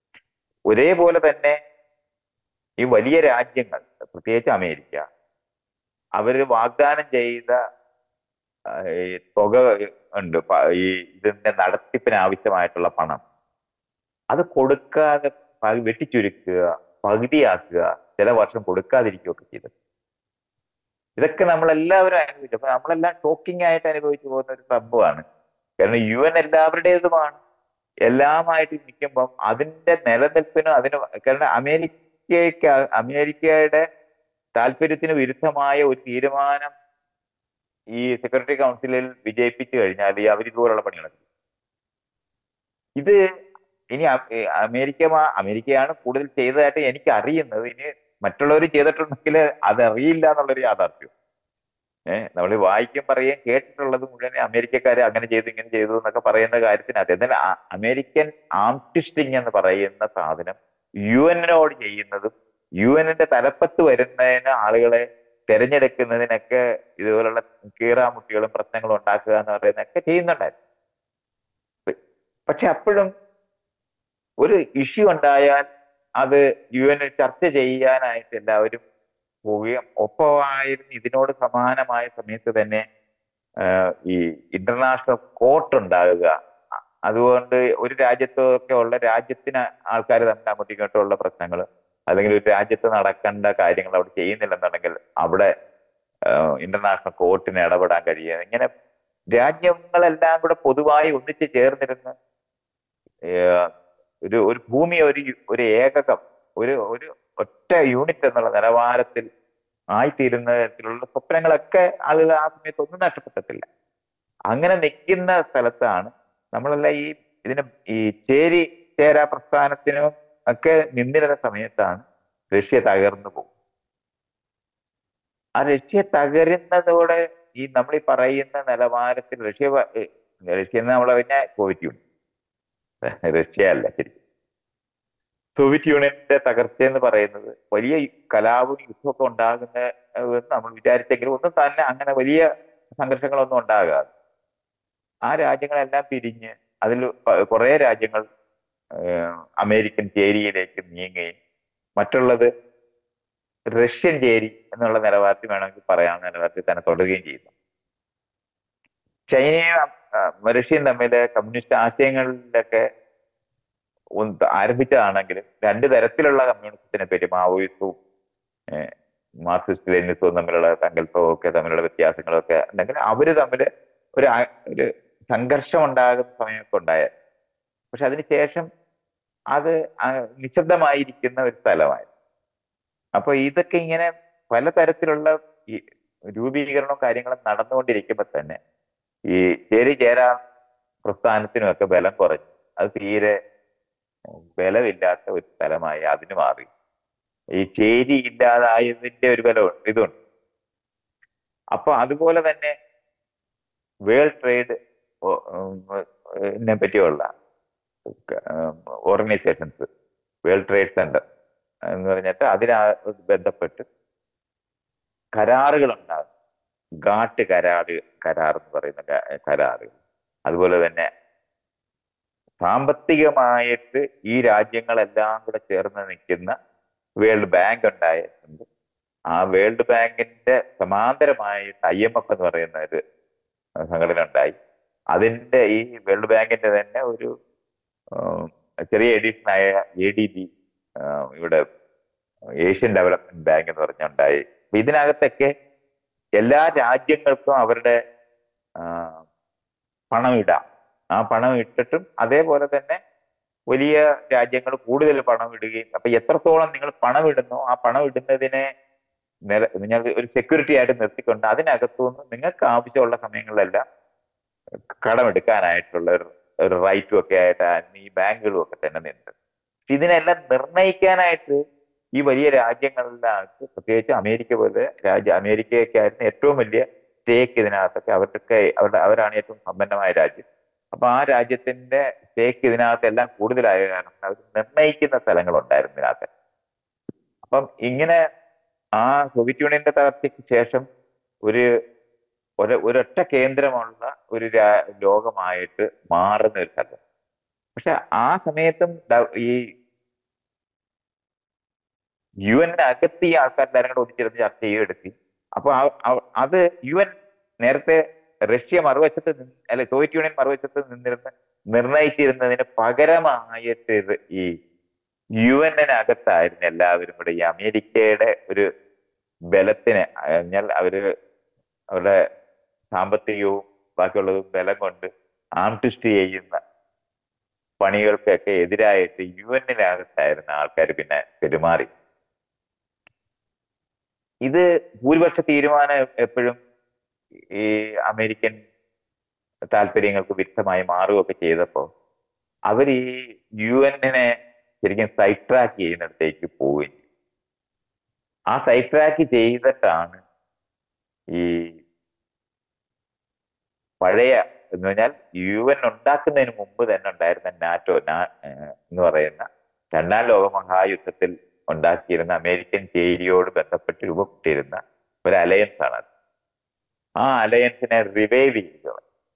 ഒരേപോലെ തന്നെ ഈ വലിയ രാജ്യങ്ങൾ പ്രത്യേകിച്ച് അമേരിക്ക അവര് വാഗ്ദാനം ചെയ്ത ആ, ഈ തുക ഉണ്ട് പ- ഈ ഇതിന്റെ നടത്തിപ്പിന് ആവശ്യമായിട്ടുള്ള പണം അത് കൊടുക്കാതെ പ- വെട്ടിച്ചുരുക്കുക പകുതിയാക്കുക ചില വർഷം കൊടുക്കാതിരിക്കുകയൊക്കെ ചെയ്തത് ഇതൊക്കെ നമ്മളെല്ലാവരും അനുഭവിച്ചു അപ്പൊ നമ്മളെല്ലാം ഷോക്കിംഗ് ആയിട്ട് അനുഭവിച്ചു പോകുന്ന ഒരു സംഭവമാണ് കാരണം യു എൻ എല്ലാവരുടേതുമാണ് എല്ലാമായിട്ട് നിൽക്കുമ്പം അതിന്റെ നിലനിൽപ്പിനും അതിന് കാരണം അമേരിക്കയ്ക്ക് അമേരിക്കയുടെ താല്പര്യത്തിന് വിരുദ്ധമായ ഒരു തീരുമാനം ഈ സെക്യൂരിറ്റി കൗൺസിലിൽ വിജയിപ്പിച്ചു കഴിഞ്ഞാൽ ഈ അവർ ഇതുപോലുള്ള പണികളൊക്കെ ചെയ്യും. ഇത് ഇനി അ- ഏ, അമേരിക്ക മാ- അമേരിക്കയാണ് കൂടുതൽ ചെയ്തതായിട്ട് എനിക്ക് അറിയുന്നത് ഇനി മറ്റുള്ളവർ ചെയ്തിട്ടുണ്ടെങ്കിൽ അത് അറിയില്ല എന്നുള്ളൊരു യാഥാർത്ഥ്യം ഏഹ് നമ്മൾ വായിക്കും പറയുകയും കേട്ടിട്ടുള്ളത് മുഴുവൻ അമേരിക്കക്കാർ അങ്ങനെ ചെയ്തു ഇങ്ങനെ ചെയ്തു എന്നൊക്കെ പറയുന്ന കാര്യത്തിനകത്ത് എന്നാൽ ആ അമേരിക്കൻ ആംറ്റിസ്റ്റിംഗ് എന്ന് പറയുന്ന സാധനം യു എന്നിനോട് ചെയ്യുന്നതും യു എന്നിന്റെ തലപ്പത്ത് വരുന്നതിന് ആളുകളെ തെരഞ്ഞെടുക്കുന്നതിനൊക്കെ ഇതുപോലുള്ള കീറാമുട്ടികളും പ്രശ്നങ്ങളും ഉണ്ടാക്കുക എന്ന് പറയുന്നതൊക്കെ ചെയ്യുന്നുണ്ടായിരുന്നു പ- പക്ഷെ അപ്പോഴും ഒരു ഇഷ്യൂ ഉണ്ടായാൽ അത് യു എൻ ചർച്ച ചെയ്യാനായിട്ട് എല്ലാവരും പോവുകയും ഒപ്പമായിരുന്നു ഇതിനോട് സമാനമായ സമയത്ത് തന്നെ ആഹ് ഈ ഇന്റർനാഷണൽ കോർട്ട് ഉണ്ടാകുക അ- അതുകൊണ്ട് ഒരു രാജ്യത്തൊക്കെ ഉള്ള രാജ്യത്തിന് ആൾക്കാർ തമ്മിൽ അങ്ങോട്ടും ഇങ്ങോട്ടും ഉള്ള പ്രശ്നങ്ങൾ അല്ലെങ്കിൽ ഒരു രാജ്യത്ത് നടക്കേണ്ട കാര്യങ്ങൾ അവിടെ ചെയ്യുന്നില്ലെന്നുണ്ടെങ്കിൽ അവിടെ ഇന്റർനാഷണൽ കോർട്ടിന് ഇടപെടാൻ കഴിയുക ഇങ്ങനെ രാജ്യങ്ങളെല്ലാം കൂടെ പൊതുവായി ഒന്നിച്ച് ചേർന്നിരുന്ന് ഏഹ് ഒരു ഒരു ഭൂമി ഒരു യു- ഒരു ഏകകം ഒരു ഒരു ഒറ്റ യൂണിറ്റ് എന്നുള്ള നിലവാരത്തിൽ ആയിത്തീരുന്ന തരത്തിലുള്ള സ്വപ്നങ്ങളൊക്കെ ആളുകൾ ആ സമയത്ത് ഒന്നും നഷ്ടപ്പെട്ടിട്ടില്ല അങ്ങനെ നിൽക്കുന്ന സ്ഥലത്താണ് നമ്മളെല്ലാം ഈ ഇതിന് ഈ ചേരി ചേരാ പ്രസ്ഥാനത്തിനും ഒക്കെ നിന്നിരുന്ന സമയത്താണ് റഷ്യ തകർന്നു പോകും ആ റഷ്യ തകരുന്നതോടെ ഈ നമ്മൾ ഈ പറയുന്ന നിലവാരത്തിൽ റഷ്യ വ- ഏ, റഷ്യ എന്ന് നമ്മൾ പറഞ്ഞാൽ സോവിയറ്റ് യൂണിയൻ റഷ്യ അല്ല ശരി സോവിയറ്റ് യൂണിയന്റെ തകർച്ച എന്ന് പറയുന്നത് വലിയ കലാപവും യുദ്ധമൊക്കെ ഉണ്ടാകുന്ന ഏഹ്, എന്ന് നമ്മൾ വിചാരിച്ചെങ്കിലും ഒന്നും തന്നെ അങ്ങനെ വലിയ സംഘർഷങ്ങളൊന്നും ഉണ്ടാകാതെ ആ രാജ്യങ്ങളെല്ലാം പിരിഞ്ഞ് അതിൽ കുറെ രാജ്യങ്ങൾ ഏഹ്, അമേരിക്കൻ ചേരിയിലേക്ക് നീങ്ങുകയും മറ്റുള്ളത് റഷ്യൻ ചേരി എന്നുള്ള നിലവാരത്തിൽ വേണമെങ്കിൽ പറയാവുന്ന നിലവാരത്തിൽ തന്നെ തുടരുകയും ചെയ്യുന്നു ചൈനയും ആ, റഷ്യയും തമ്മിൽ കമ്മ്യൂണിസ്റ്റ് ആശയങ്ങളിലൊക്കെ ഒന്ന് ആരംഭിച്ചതാണെങ്കിലും രണ്ട് തരത്തിലുള്ള കമ്മ്യൂണിസത്തിനെ പറ്റി മാവോയിസവും ഏഹ്, മാർക്സിസ്റ്റ് ലെനിസവും തമ്മിലുള്ള സങ്കല്പവും ഒക്കെ തമ്മിലുള്ള വ്യത്യാസങ്ങളൊക്കെ ഉണ്ടെങ്കിൽ അവര് തമ്മിൽ ഒരു ആ- ഒരു സംഘർഷം ഉണ്ടാകുന്ന സമയമൊക്കെ ഉണ്ടായ പക്ഷെ അതിനുശേഷം അത് ആ നിശബ്ദമായിരിക്കുന്ന ഒരു സ്ഥലമായി അപ്പൊ ഇതൊക്കെ ഇങ്ങനെ പലതരത്തിലുള്ള ഈ രൂപീകരണവും കാര്യങ്ങളും നടന്നുകൊണ്ടിരിക്കുമ്പോൾ തന്നെ ഈ ചേരി ചേരാ പ്രസ്ഥാനത്തിനുമൊക്കെ ബലം കുറഞ്ഞു അത് തീരെ ബലമില്ലാത്ത ഒരു സ്ഥലമായി അതിന് മാറി ഈ ചേരി ഇല്ലാതായതിന്റെ ഒരു ബലം ഇതുണ്ട് അപ്പൊ അതുപോലെ തന്നെ വേൾഡ് ട്രേഡ് നെ പറ്റിയുള്ള ഓർഗനൈസേഷൻസ് വേൾഡ് ട്രേഡ് സെന്റർ എന്ന് പറഞ്ഞിട്ട് അതിനാ ബന്ധപ്പെട്ട് കരാറുകൾ ഉണ്ടാകും ഘാട്ട് കരാറ് കരാർ എന്ന് പറയുന്ന ക- കരാറുകൾ അതുപോലെ തന്നെ സാമ്പത്തികമായിട്ട് ഈ രാജ്യങ്ങളെല്ലാം കൂടെ ചേർന്ന് നിൽക്കുന്ന വേൾഡ് ബാങ്ക് ഉണ്ടായിട്ടുണ്ട് ആ വേൾഡ് ബാങ്കിന്റെ സമാന്തരമായിട്ട് ഐ എം എഫ് എന്ന് പറയുന്ന ഒരു സംഘടന ഉണ്ടായി അതിന്റെ ഈ വേൾഡ് ബാങ്കിന്റെ തന്നെ ഒരു ആഹ്, ചെറിയ എഡിഷൻ ആയ എ ഡി ബി ഇവിടെ ഏഷ്യൻ ഡെവലപ്മെന്റ് ബാങ്ക് എന്ന് പറഞ്ഞുണ്ടായി അപ്പൊ ഇതിനകത്തൊക്കെ എല്ലാ രാജ്യങ്ങൾക്കും അവരുടെ ആഹ്, പണം ഇടാം ആ പണം ഇട്ടിട്ടും അതേപോലെ തന്നെ വലിയ രാജ്യങ്ങൾ കൂടുതൽ പണം ഇടുകയും അപ്പൊ എത്രത്തോളം നിങ്ങൾ പണം ഇടുന്നോ ആ പണം ഇടുന്നതിനെ നില നിങ്ങൾ ഒരു സെക്യൂരിറ്റി ആയിട്ട് നിർത്തിക്കൊണ്ട് അതിനകത്തുനിന്ന് നിങ്ങൾക്ക് ആവശ്യമുള്ള സമയങ്ങളിലെല്ലാം കടമെടുക്കാനായിട്ടുള്ള ഒരു ഒരു റൈറ്റും ഒക്കെ ആയിട്ട് ഈ ബാങ്കുകളും ഒക്കെ തന്നെ നിന്ന് ഇതിനെല്ലാം നിർണ്ണയിക്കാനായിട്ട് ഈ വലിയ രാജ്യങ്ങളിലകത്ത് പ്രത്യേകിച്ച് അമേരിക്ക പോലെ രാജ്യ അമേരിക്കയൊക്കെ ആയിരുന്നു ഏറ്റവും വലിയ സ്റ്റേക്ക് ഇതിനകത്തൊക്കെ അവർക്ക് അവരുടെ അവരാണ് ഏറ്റവും സമ്പന്നമായ രാജ്യം അപ്പൊ ആ രാജ്യത്തിന്റെ സ്റ്റേക്ക് ഇതിനകത്ത് എല്ലാം കൂടുതലായ കാരണം അവർ നിർണ്ണയിക്കുന്ന സ്ഥലങ്ങളുണ്ടായിരുന്നു ഇതിനകത്ത് അപ്പം ഇങ്ങനെ ആ സോവിയറ്റ് യൂണിയന്റെ തകർച്ചയ്ക്ക് ശേഷം ഒരു ഒരു ഒരൊറ്റ കേന്ദ്രമുള്ള ഒരു രാ- ലോകമായിട്ട് മാറുന്ന ഒരു സ്ഥലം പക്ഷെ ആ സമയത്തും ഡ- ഈ യു അകത്ത് ഈ ആൾക്കാരെല്ലാരും കൂടെ ഒന്നിച്ചിരുന്ന് ചർച്ച ചെയ്തെടുത്തി അപ്പൊ ആ- ആ- അത് യു എൻ നേരത്തെ റഷ്യ മറുവശത്ത് നിന്ന് അല്ലെ സോവിയറ്റ് യൂണിയൻ മറുവശത്ത് നിന്നിരുന്ന് നിർണയിച്ചിരുന്നതിന് പകരമായിട്ട് ഇത് ഈ യു എന്നിനകത്തായിരുന്നു എല്ലാവരും കൂടെ ഈ അമേരിക്കയുടെ ഒരു ബലത്തിന് കഴിഞ്ഞാൽ അവര് അവരുടെ സാമ്പത്തികവും ബാക്കിയുള്ളതും ബലം കൊണ്ട് ആം ട്വിസ്റ്റ് ചെയ്യുന്ന പണികൾക്കൊക്കെ എതിരായിട്ട് യു എന്നിനകത്തായിരുന്ന ആൾക്കാർ പിന്നെ പെരുമാറി ഇത് ഭൂരിപക്ഷ തീരുമാനം എപ്പോഴും ഈ അമേരിക്കൻ താല്പര്യങ്ങൾക്ക് വിരുദ്ധമായി മാറുകയൊക്കെ ചെയ്തപ്പോൾ അവർ ഈ യു എന്നിനെ ശരിക്കും സൈഡ് ട്രാക്ക് ചെയ്യുന്നിടത്തേക്ക് പോവുകയും ചെയ്തു. ആ സൈഡ് ട്രാക്ക് ചെയ്തിട്ടാണ് ഈ പഴയ എന്ന് പറഞ്ഞാൽ യു എൻ ഉണ്ടാക്കുന്നതിന് മുമ്പ് തന്നെ ഉണ്ടായിരുന്ന നാറ്റോ നാ- ഏഹ് എന്ന് പറയുന്ന രണ്ടാം ലോക മഹായുദ്ധത്തിൽ ഉണ്ടാക്കിയിരുന്ന അമേരിക്കൻ ചേരിയോട് ബന്ധപ്പെട്ട് രൂപപ്പെട്ടിരുന്ന ഒരു അലയൻസ് ആണ് അത് ആ അലയൻസിനെ റിവൈവ് ചെയ്യുക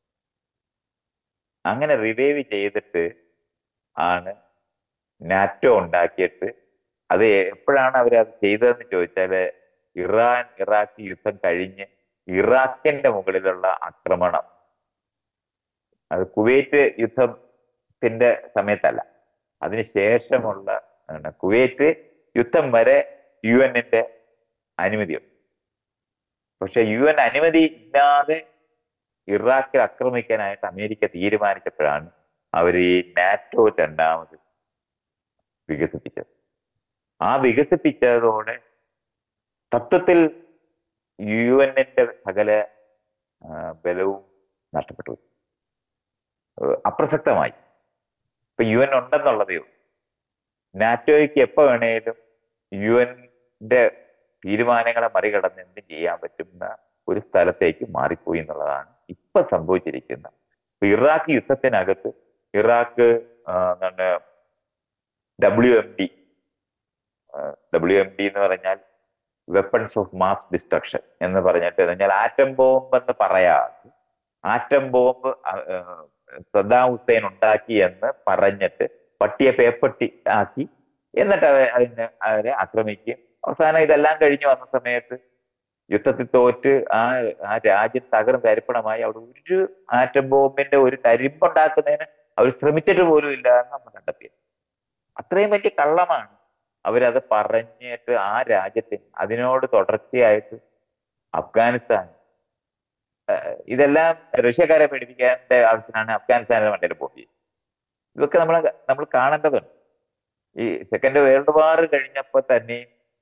അങ്ങനെ റിവൈവ് ചെയ്തിട്ട് ആണ് നാറ്റോ ഉണ്ടാക്കിയിട്ട് അത് എപ്പോഴാണ് അവർ അത് ചെയ്തതെന്ന് ചോദിച്ചാല് ഇറാൻ ഇറാഖ് യുദ്ധം കഴിഞ്ഞ് ഇറാഖിന്റെ മുകളിലുള്ള ആക്രമണം അത് കുവൈറ്റ് യുദ്ധത്തിന്റെ സമയത്തല്ല അതിനുശേഷമുള്ള ആണ് കുവൈറ്റ് യുദ്ധം വരെ യു എന്നിന്റെ അനുമതിയുണ്ട് പക്ഷെ യു എൻ അനുമതി ഇല്ലാതെ ഇറാഖിൽ ആക്രമിക്കാനായിട്ട് അമേരിക്ക തീരുമാനിച്ചപ്പോഴാണ് അവർ ഈ നാറ്റോ രണ്ടാമത് വികസിപ്പിച്ചത് ആ വികസിപ്പിച്ചതോടെ തത്വത്തിൽ യു എന്നിന്റെ സകല ആ, ബലവും നഷ്ടപ്പെട്ടു പോയി. ഏഹ് അപ്രസക്തമായി ഇപ്പൊ യു എൻ ഉണ്ടെന്നുള്ളതേ ഉള്ളൂ നാറ്റോയ്ക്ക് എപ്പോ വേണേലും യു എൻ്റെ തീരുമാനങ്ങളെ മറികടന്ന് എന്തും ചെയ്യാൻ പറ്റുന്ന ഒരു സ്ഥലത്തേക്ക് മാറിപ്പോയി എന്നുള്ളതാണ് ഇപ്പൊ സംഭവിച്ചിരിക്കുന്ന ഇപ്പൊ ഇറാഖ് യുദ്ധത്തിനകത്ത് ഇറാഖ് ആ, എന്താണ് W M D W M D എന്ന് പറഞ്ഞാൽ വെപ്പൺസ് ഓഫ് മാസ് ഡിസ്ട്രക്ഷൻ എന്ന് പറഞ്ഞിട്ട് കഴിഞ്ഞാൽ ആറ്റം ബോംബ് എന്ന് പറയാതെ ആറ്റം ബോംബ് അ- ഏഹ് സദ്ദാം ഹുസൈൻ ഉണ്ടാക്കി എന്ന് പറഞ്ഞിട്ട് പട്ടിയെ പേപ്പട്ടി ആക്കി എന്നിട്ട് അവ അതിനെ അവരെ ആക്രമിക്കുകയും അവസാനം ഇതെല്ലാം കഴിഞ്ഞു വന്ന സമയത്ത് യുദ്ധത്തിൽ തോറ്റ് ആ ആ രാജ്യം തകർന്ന് തരിപ്പണമായി അവിടെ ഒരു ആറ്റം ബോംബിന്റെ ഒരു തരിമ്പുണ്ടാക്കുന്നതിന് അവർ ശ്രമിച്ചിട്ട് പോലും ഇല്ല എന്ന് നമ്മൾ കണ്ടെത്തിയത് അത്രയും വലിയ കള്ളമാണ് അവരത് പറഞ്ഞിട്ട് ആ രാജ്യത്തിന് അതിനോട് തുടർച്ചയായിട്ട് അഫ്ഗാനിസ്ഥാൻ ഏഹ് ഇതെല്ലാം റഷ്യക്കാരെ പേടിപ്പിക്കാൻ്റെ ആവശ്യത്തിനാണ് അഫ്ഗാനിസ്ഥാനിലെ മണ്ടയിൽ പോയി ഇതൊക്കെ നമ്മൾ നമ്മൾ കാണേണ്ടതുണ്ട് ഈ സെക്കൻഡ് വേൾഡ് വാർ കഴിഞ്ഞപ്പോൾ തന്നെ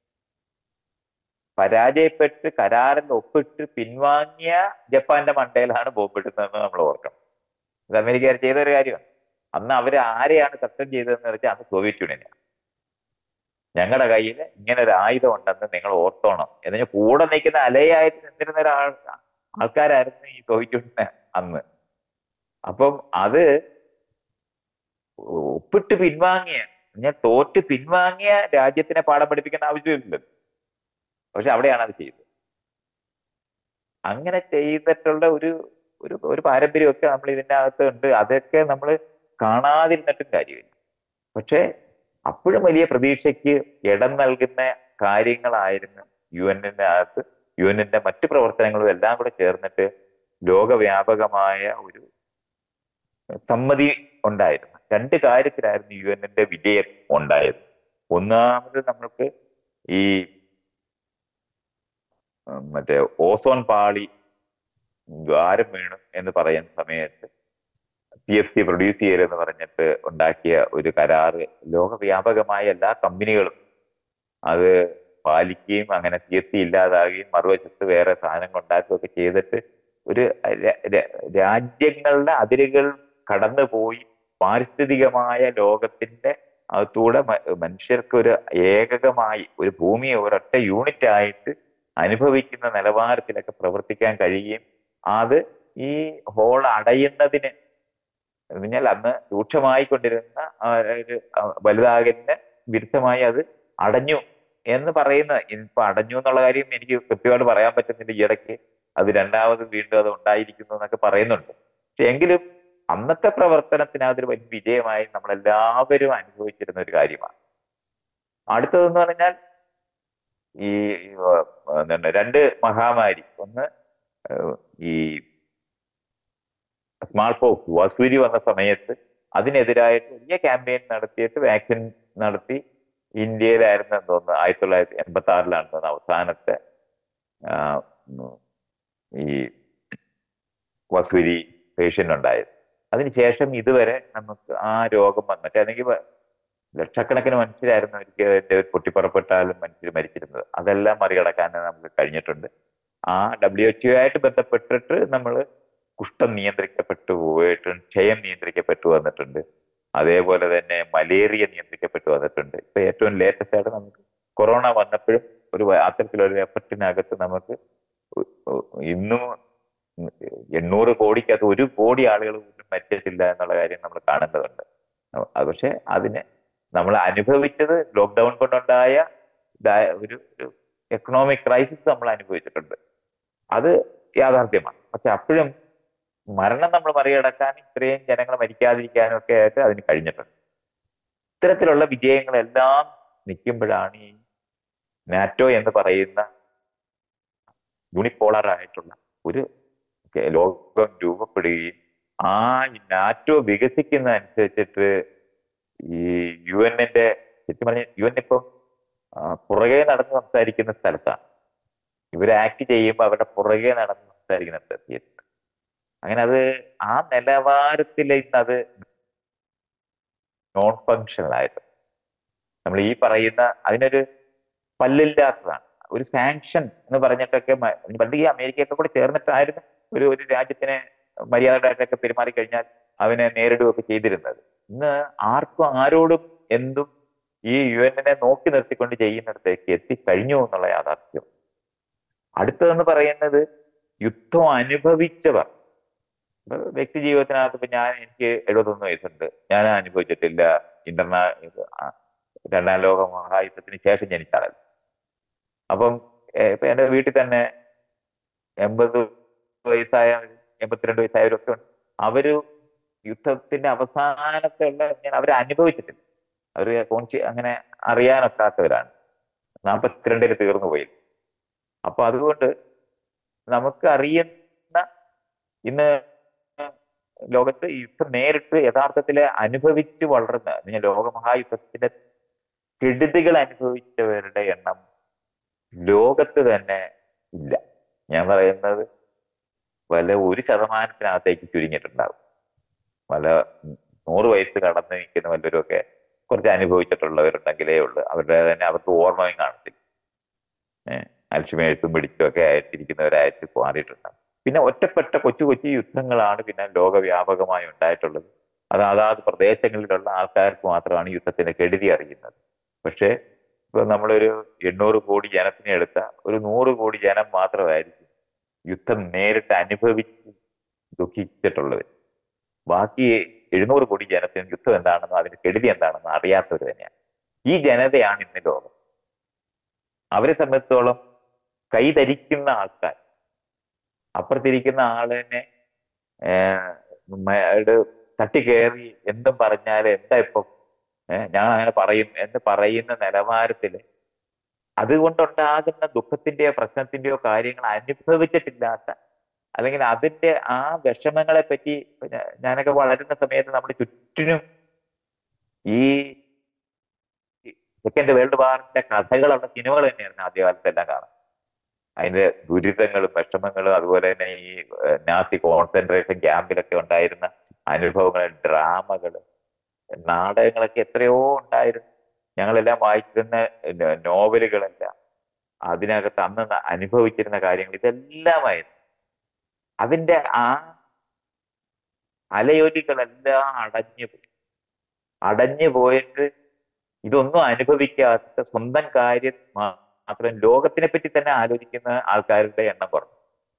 പരാജയപ്പെട്ട് കരാറിൽ ഒപ്പിട്ട് പിൻവാങ്ങിയ ജപ്പാന്റെ മണ്ടയിലാണ് ബോംബിടുന്നതെന്ന് നമ്മൾ ഓർക്കണം ഇത് അമേരിക്കക്കാർ ചെയ്ത ഒരു കാര്യമാണ് അന്ന് അവർ ആരെയാണ് സത്യം ചെയ്തതെന്ന് വെച്ചാൽ അന്ന് സോവിയറ്റ് യൂണിയനാണ് ഞങ്ങളുടെ കയ്യിൽ ഇങ്ങനെ ഒരു ആയുധം ഉണ്ടെന്ന് നിങ്ങൾ ഓർത്തോണം എന്ന് വെച്ചാൽ കൂടെ നിൽക്കുന്ന അലയായിട്ട് നിന്നിരുന്ന ഒരാൾ ആൾക്കാരായിരുന്നു ഈ സോവിയറ്റ് യൂണിയൻ അന്ന് അപ്പം അത് ഒപ്പിട്ട് പിൻവാങ്ങിയ ഞാൻ തോറ്റ് പിൻവാങ്ങിയ രാജ്യത്തിനെ പാഠം പഠിപ്പിക്കേണ്ട ആവശ്യമില്ല പക്ഷെ അവിടെയാണ് അത് ചെയ്തത് അങ്ങനെ ചെയ്തിട്ടുള്ള ഒരു ഒരു ഒരു പാരമ്പര്യമൊക്കെ നമ്മൾ ഇതിൻ്റെ അകത്ത് ഉണ്ട് അതൊക്കെ നമ്മൾ കാണാതിരുന്നിട്ടും കാര്യമില്ല പക്ഷേ അപ്പോഴും വലിയ പ്രതീക്ഷയ്ക്ക് ഇടം നൽകുന്ന കാര്യങ്ങളായിരുന്നു യു എന്നിന്റെ അകത്ത് യു എന്നിന്റെ മറ്റു പ്രവർത്തനങ്ങളും എല്ലാം കൂടെ ചേർന്നിട്ട് ലോകവ്യാപകമായ ഒരു സമ്മതി ഉണ്ടായിരുന്നു രണ്ട് കാര്യത്തിലായിരുന്നു യു എന്നിന്റെ വിജയം ഉണ്ടായത് ഒന്നാമത് നമ്മൾക്ക് ഈ ഉം, മറ്റേ ഓസോൺ പാളി ദ്വാരം വീണു എന്ന് പറയുന്ന സമയത്ത് പി എഫ് സി പ്രൊഡ്യൂസ് ചെയ്യലെന്ന് പറഞ്ഞിട്ട് ഉണ്ടാക്കിയ ഒരു കരാറ് ലോകവ്യാപകമായ എല്ലാ കമ്പനികളും അത് പാലിക്കുകയും അങ്ങനെ പി എഫ് സി ഇല്ലാതാകുകയും മറുവശത്ത് വേറെ സാധനങ്ങൾ ഉണ്ടാക്കുകയൊക്കെ ചെയ്തിട്ട് ഒരു ര- ര- രാജ്യങ്ങളുടെ അതിരുകൾ കടന്നുപോയി പാരിസ്ഥിതികമായ ലോകത്തിന്റെ അകത്തൂടെ മ- മനുഷ്യർക്ക് ഒരു ഏകകമായി ഒരു ഭൂമിയെ ഒരൊറ്റ യൂണിറ്റ് ആയിട്ട് അനുഭവിക്കുന്ന നിലവാരത്തിലൊക്കെ പ്രവർത്തിക്കാൻ കഴിയുകയും അത് ഈ ഹോൾ അടയുന്നതിന് എന്ന് പറഞ്ഞാൽ അന്ന് രൂക്ഷമായിക്കൊണ്ടിരുന്ന ആ ഒരു ആ വലുതാകുന്ന വിരുദ്ധമായി അത് അടഞ്ഞു എന്ന് പറയുന്ന ഇപ്പൊ അടഞ്ഞു എന്നുള്ള കാര്യം എനിക്ക് കൃത്യമായിട്ട് പറയാൻ പറ്റുന്നില്ല ഈ ഇടയ്ക്ക് അത് രണ്ടാമത് വീണ്ടും അത് ഉണ്ടായിരിക്കുന്നു എന്നൊക്കെ പറയുന്നുണ്ട് പക്ഷെ എങ്കിലും അന്നത്തെ പ്രവർത്തനത്തിന് അതൊരു വലിയ വിജയമായി നമ്മളെല്ലാവരും അനുഭവിച്ചിരുന്ന ഒരു കാര്യമാണ് അടുത്തതെന്ന് പറഞ്ഞാൽ ഈ ഏർ, എന്താണ് രണ്ട് മഹാമാരി ഒന്ന് ഏർ, ഈ സ്മാൾ പോക്സ് വസൂരി വന്ന സമയത്ത് അതിനെതിരായിട്ട് വലിയ ക്യാമ്പയിൻ നടത്തിയിട്ട് വാക്സിൻ നടത്തി ഇന്ത്യയിലായിരുന്നു എന്ന് തോന്നുന്നു ആയിരത്തി തൊള്ളായിരത്തി എൺപത്തി ആറിലാണ് തോന്നുന്നു അവസാനത്തെ ആ, ഉം, ഈ വസൂരി പേഷ്യൻ്റ് ഉണ്ടായത് അതിനുശേഷം ഇതുവരെ നമുക്ക് ആ രോഗം വന്നിട്ട് അല്ലെങ്കിൽ വ- ലക്ഷക്കണക്കിന് മനുഷ്യരായിരുന്നു എനിക്ക് അതിന്റെ പൊട്ടിപ്പുറപ്പെട്ടാലും മനുഷ്യർ മരിച്ചിരുന്നത് അതെല്ലാം മറികടക്കാൻ നമുക്ക് കഴിഞ്ഞിട്ടുണ്ട് ആ ഡബ്ല്യു എച്ച് ആയിട്ട് ബന്ധപ്പെട്ടിട്ട് നമ്മൾ കുഷ്ഠം നിയന്ത്രിക്കപ്പെട്ടു പോയിട്ടുണ്ട് ക്ഷയം നിയന്ത്രിക്കപ്പെട്ടു വന്നിട്ടുണ്ട് അതേപോലെ തന്നെ മലേറിയ നിയന്ത്രിക്കപ്പെട്ടു വന്നിട്ടുണ്ട് ഇപ്പൊ ഏറ്റവും ലേറ്റസ്റ്റ് ആയിട്ട് നമുക്ക് കൊറോണ വന്നപ്പോഴും ഒരു വ- അത്തരത്തിലൊരു എഫക്റ്റിനകത്ത് നമുക്ക് ഉ- ഉ- ഇന്നും എണ്ണൂറ് കോടിക്കകത്ത് ഒരു കോടി ആളുകൾ പോലും മരിച്ചിട്ടില്ല എന്നുള്ള കാര്യം നമ്മൾ കാണേണ്ടതുണ്ട് അത് പക്ഷെ അതിന് നമ്മൾ അനുഭവിച്ചത് ലോക്ക്ഡൗൺ കൊണ്ടുണ്ടായ ദാ- ഒരു ഒരു എക്കണോമിക് ക്രൈസിസ് നമ്മൾ അനുഭവിച്ചിട്ടുണ്ട് അത് യാഥാർത്ഥ്യമാണ് പക്ഷെ അപ്പോഴും മരണം നമ്മൾ മറികടക്കാൻ ഇത്രയും ജനങ്ങൾ മരിക്കാതിരിക്കാനും ഒക്കെ ആയിട്ട് അതിന് കഴിഞ്ഞിട്ടുണ്ട് ഇത്തരത്തിലുള്ള വിജയങ്ങളെല്ലാം നിൽക്കുമ്പോഴാണ് ഈ നാറ്റോ എന്ന് പറയുന്ന യൂണിപ്പോളർ ആയിട്ടുള്ള ഒരു കെ- ലോകം രൂപപ്പെടുകയും ആ നാറ്റോ വികസിക്കുന്ന അനുസരിച്ചിട്ട് ഈ യു എന്നിന്റെ ശരിക്കും പറഞ്ഞ യു എൻ ഇപ്പം ആ, പുറകെ നടന്ന് സംസാരിക്കുന്ന സ്ഥലത്താണ് ഇവർ ആക്ട് ചെയ്യുമ്പോൾ അവരുടെ പുറകെ നടന്ന് സംസാരിക്കുന്ന സ്ഥലത്ത് അങ്ങനെ അത് ആ നിലവാരത്തിൽ ഇന്ന് അത് നോൺ ഫങ്ഷണൽ ആയിട്ട് നമ്മൾ ഈ പറയുന്ന അതിനൊരു പല്ലില്ലാത്തതാണ് ഒരു സാങ്ഷൻ എന്ന് പറഞ്ഞിട്ടൊക്കെ മ- പണ്ട് ഈ അമേരിക്കയൊക്കെ കൂടെ ചേർന്നിട്ടായിരുന്നു ഒരു ഒരു രാജ്യത്തിനെ മര്യാദകളായിട്ടൊക്കെ പെരുമാറി കഴിഞ്ഞാൽ അവനെ നേരിടുകയൊക്കെ ചെയ്തിരുന്നത് ഇന്ന് ആർക്കും ആരോടും എന്തും ഈ യു എന്നിനെ നോക്കി നിർത്തിക്കൊണ്ട് ചെയ്യുന്നിടത്തേക്ക് എത്തിക്കഴിഞ്ഞു എന്നുള്ള യാഥാർത്ഥ്യം അടുത്തതെന്ന് പറയുന്നത് യുദ്ധം അനുഭവിച്ചവർ ഇപ്പൊ വ്യക്തി ജീവിതത്തിനകത്ത് ഇപ്പൊ ഞാൻ എനിക്ക് എഴുപത്തൊന്ന് വയസ്സുണ്ട് ഞാൻ അനുഭവിച്ചിട്ടില്ല ഇന്റർനാ രണ്ടാം ലോക മഹായുദ്ധത്തിന് ശേഷം ജനിച്ചാളല്ല അപ്പം ഏർ ഇപ്പൊ എന്റെ വീട്ടിൽ തന്നെ എൺപത് വയസ്സായ എൺപത്തിരണ്ട് വയസ്സായവരൊക്കെ ഉണ്ട് അവര് യുദ്ധത്തിന്റെ അവസാനത്തെ ഉള്ള ഞാൻ അവരെ അനുഭവിച്ചിട്ടില്ല അവര് കോൺഷി അങ്ങനെ അറിയാനൊക്കാത്തവരാണ് നാൽപ്പത്തിരണ്ടിന് തീർന്നു പോയി അപ്പൊ അതുകൊണ്ട് നമുക്ക് അറിയുന്ന ഇന്ന് ലോകത്ത് യുദ്ധം നേരിട്ട് യഥാർത്ഥത്തിൽ അനുഭവിച്ച് വളർന്ന എന്ന് പറഞ്ഞാൽ ലോകമഹായുദ്ധത്തിന്റെ കെടുതികൾ അനുഭവിച്ചവരുടെ എണ്ണം ലോകത്ത് തന്നെ ഇല്ല ഞാൻ പറയുന്നത് വല്ല ഒരു ശതമാനത്തിനകത്തേക്ക് ചുരുങ്ങിയിട്ടുണ്ടാവും പല നൂറ് വയസ്സ് കടന്നു നിൽക്കുന്ന വല്ലവരൊക്കെ കുറച്ച് അനുഭവിച്ചിട്ടുള്ളവരുണ്ടെങ്കിലേ ഉള്ളൂ അവരുടെ തന്നെ അവർക്ക് ഓർമ്മയും കാണത്തില്ല ഏഹ് അൽഷിമേഴ്സും പിടിച്ചും ഒക്കെ ആയിട്ടിരിക്കുന്നവരായിട്ട് മാറിയിട്ടുണ്ടാവും പിന്നെ ഒറ്റപ്പെട്ട കൊച്ചു കൊച്ചു യുദ്ധങ്ങളാണ് പിന്നെ ലോകവ്യാപകമായി ഉണ്ടായിട്ടുള്ളത് അത് അതാത് പ്രദേശങ്ങളിലുള്ള ആൾക്കാർക്ക് മാത്രമാണ് യുദ്ധത്തിന്റെ കെടുതി അറിയുന്നത് പക്ഷേ ഇപ്പൊ നമ്മളൊരു എണ്ണൂറ് കോടി ജനത്തിനെ എടുത്ത ഒരു നൂറ് കോടി ജനം മാത്രമായിരിക്കും യുദ്ധം നേരിട്ട് അനുഭവിച്ച് ദുഃഖിച്ചിട്ടുള്ളത് ബാക്കി എഴുന്നൂറ് കോടി ജനത്തിന് യുദ്ധം എന്താണെന്നോ അതിന്റെ കെടുതി എന്താണെന്നോ അറിയാത്തവർ തന്നെയാണ് ഈ ജനതയാണ് ഇന്ന് ലോകം അവരെ സംബന്ധിച്ചോളം കൈധരിക്കുന്ന ആൾക്കാർ അപ്പുറത്തിരിക്കുന്ന ആളിനെ തട്ടിക്കയറി എന്തും പറഞ്ഞാൽ എന്താ ഇപ്പം ഏഹ് ഞാൻ അങ്ങനെ പറയും എന്ന് പറയുന്ന നിലവാരത്തിൽ അതുകൊണ്ടുണ്ടാകുന്ന ദുഃഖത്തിന്റെയോ പ്രശ്നത്തിന്റെയോ കാര്യങ്ങൾ അനുഭവിച്ചിട്ടില്ലാത്ത അല്ലെങ്കിൽ അതിന്റെ ആ വിഷമങ്ങളെ പറ്റി ഞാനൊക്കെ വളരുന്ന സമയത്ത് നമ്മുടെ ചുറ്റിനും ഈ സെക്കൻഡ് വേൾഡ് വാറിന്റെ കഥകളുള്ള സിനിമകൾ തന്നെയായിരുന്നു ആദ്യകാലത്തെല്ലാം കാണാം അതിന്റെ ദുരിതങ്ങളും വിഷമങ്ങളും അതുപോലെ തന്നെ ഈ നാസി കോൺസെൻട്രേഷൻ ക്യാമ്പിലൊക്കെ ഉണ്ടായിരുന്ന അനുഭവങ്ങൾ ഡ്രാമകൾ നാടകങ്ങളൊക്കെ എത്രയോ ഉണ്ടായിരുന്നു ഞങ്ങളെല്ലാം വായിച്ചിരുന്ന നോവലുകളെല്ലാം അതിനകത്ത് അന്ന് അനുഭവിച്ചിരുന്ന കാര്യങ്ങൾ ഇതെല്ലാമായിരുന്നു അതിന്റെ ആ അലയൊലികളെല്ലാം അടഞ്ഞു പോയി അടഞ്ഞു പോയിട്ട് ഇതൊന്നും അനുഭവിക്കാത്ത സ്വന്തം കാര്യം മാത്രം ലോകത്തിനെ പറ്റി തന്നെ ആലോചിക്കുന്ന ആൾക്കാരുടെ എണ്ണം കുറഞ്ഞു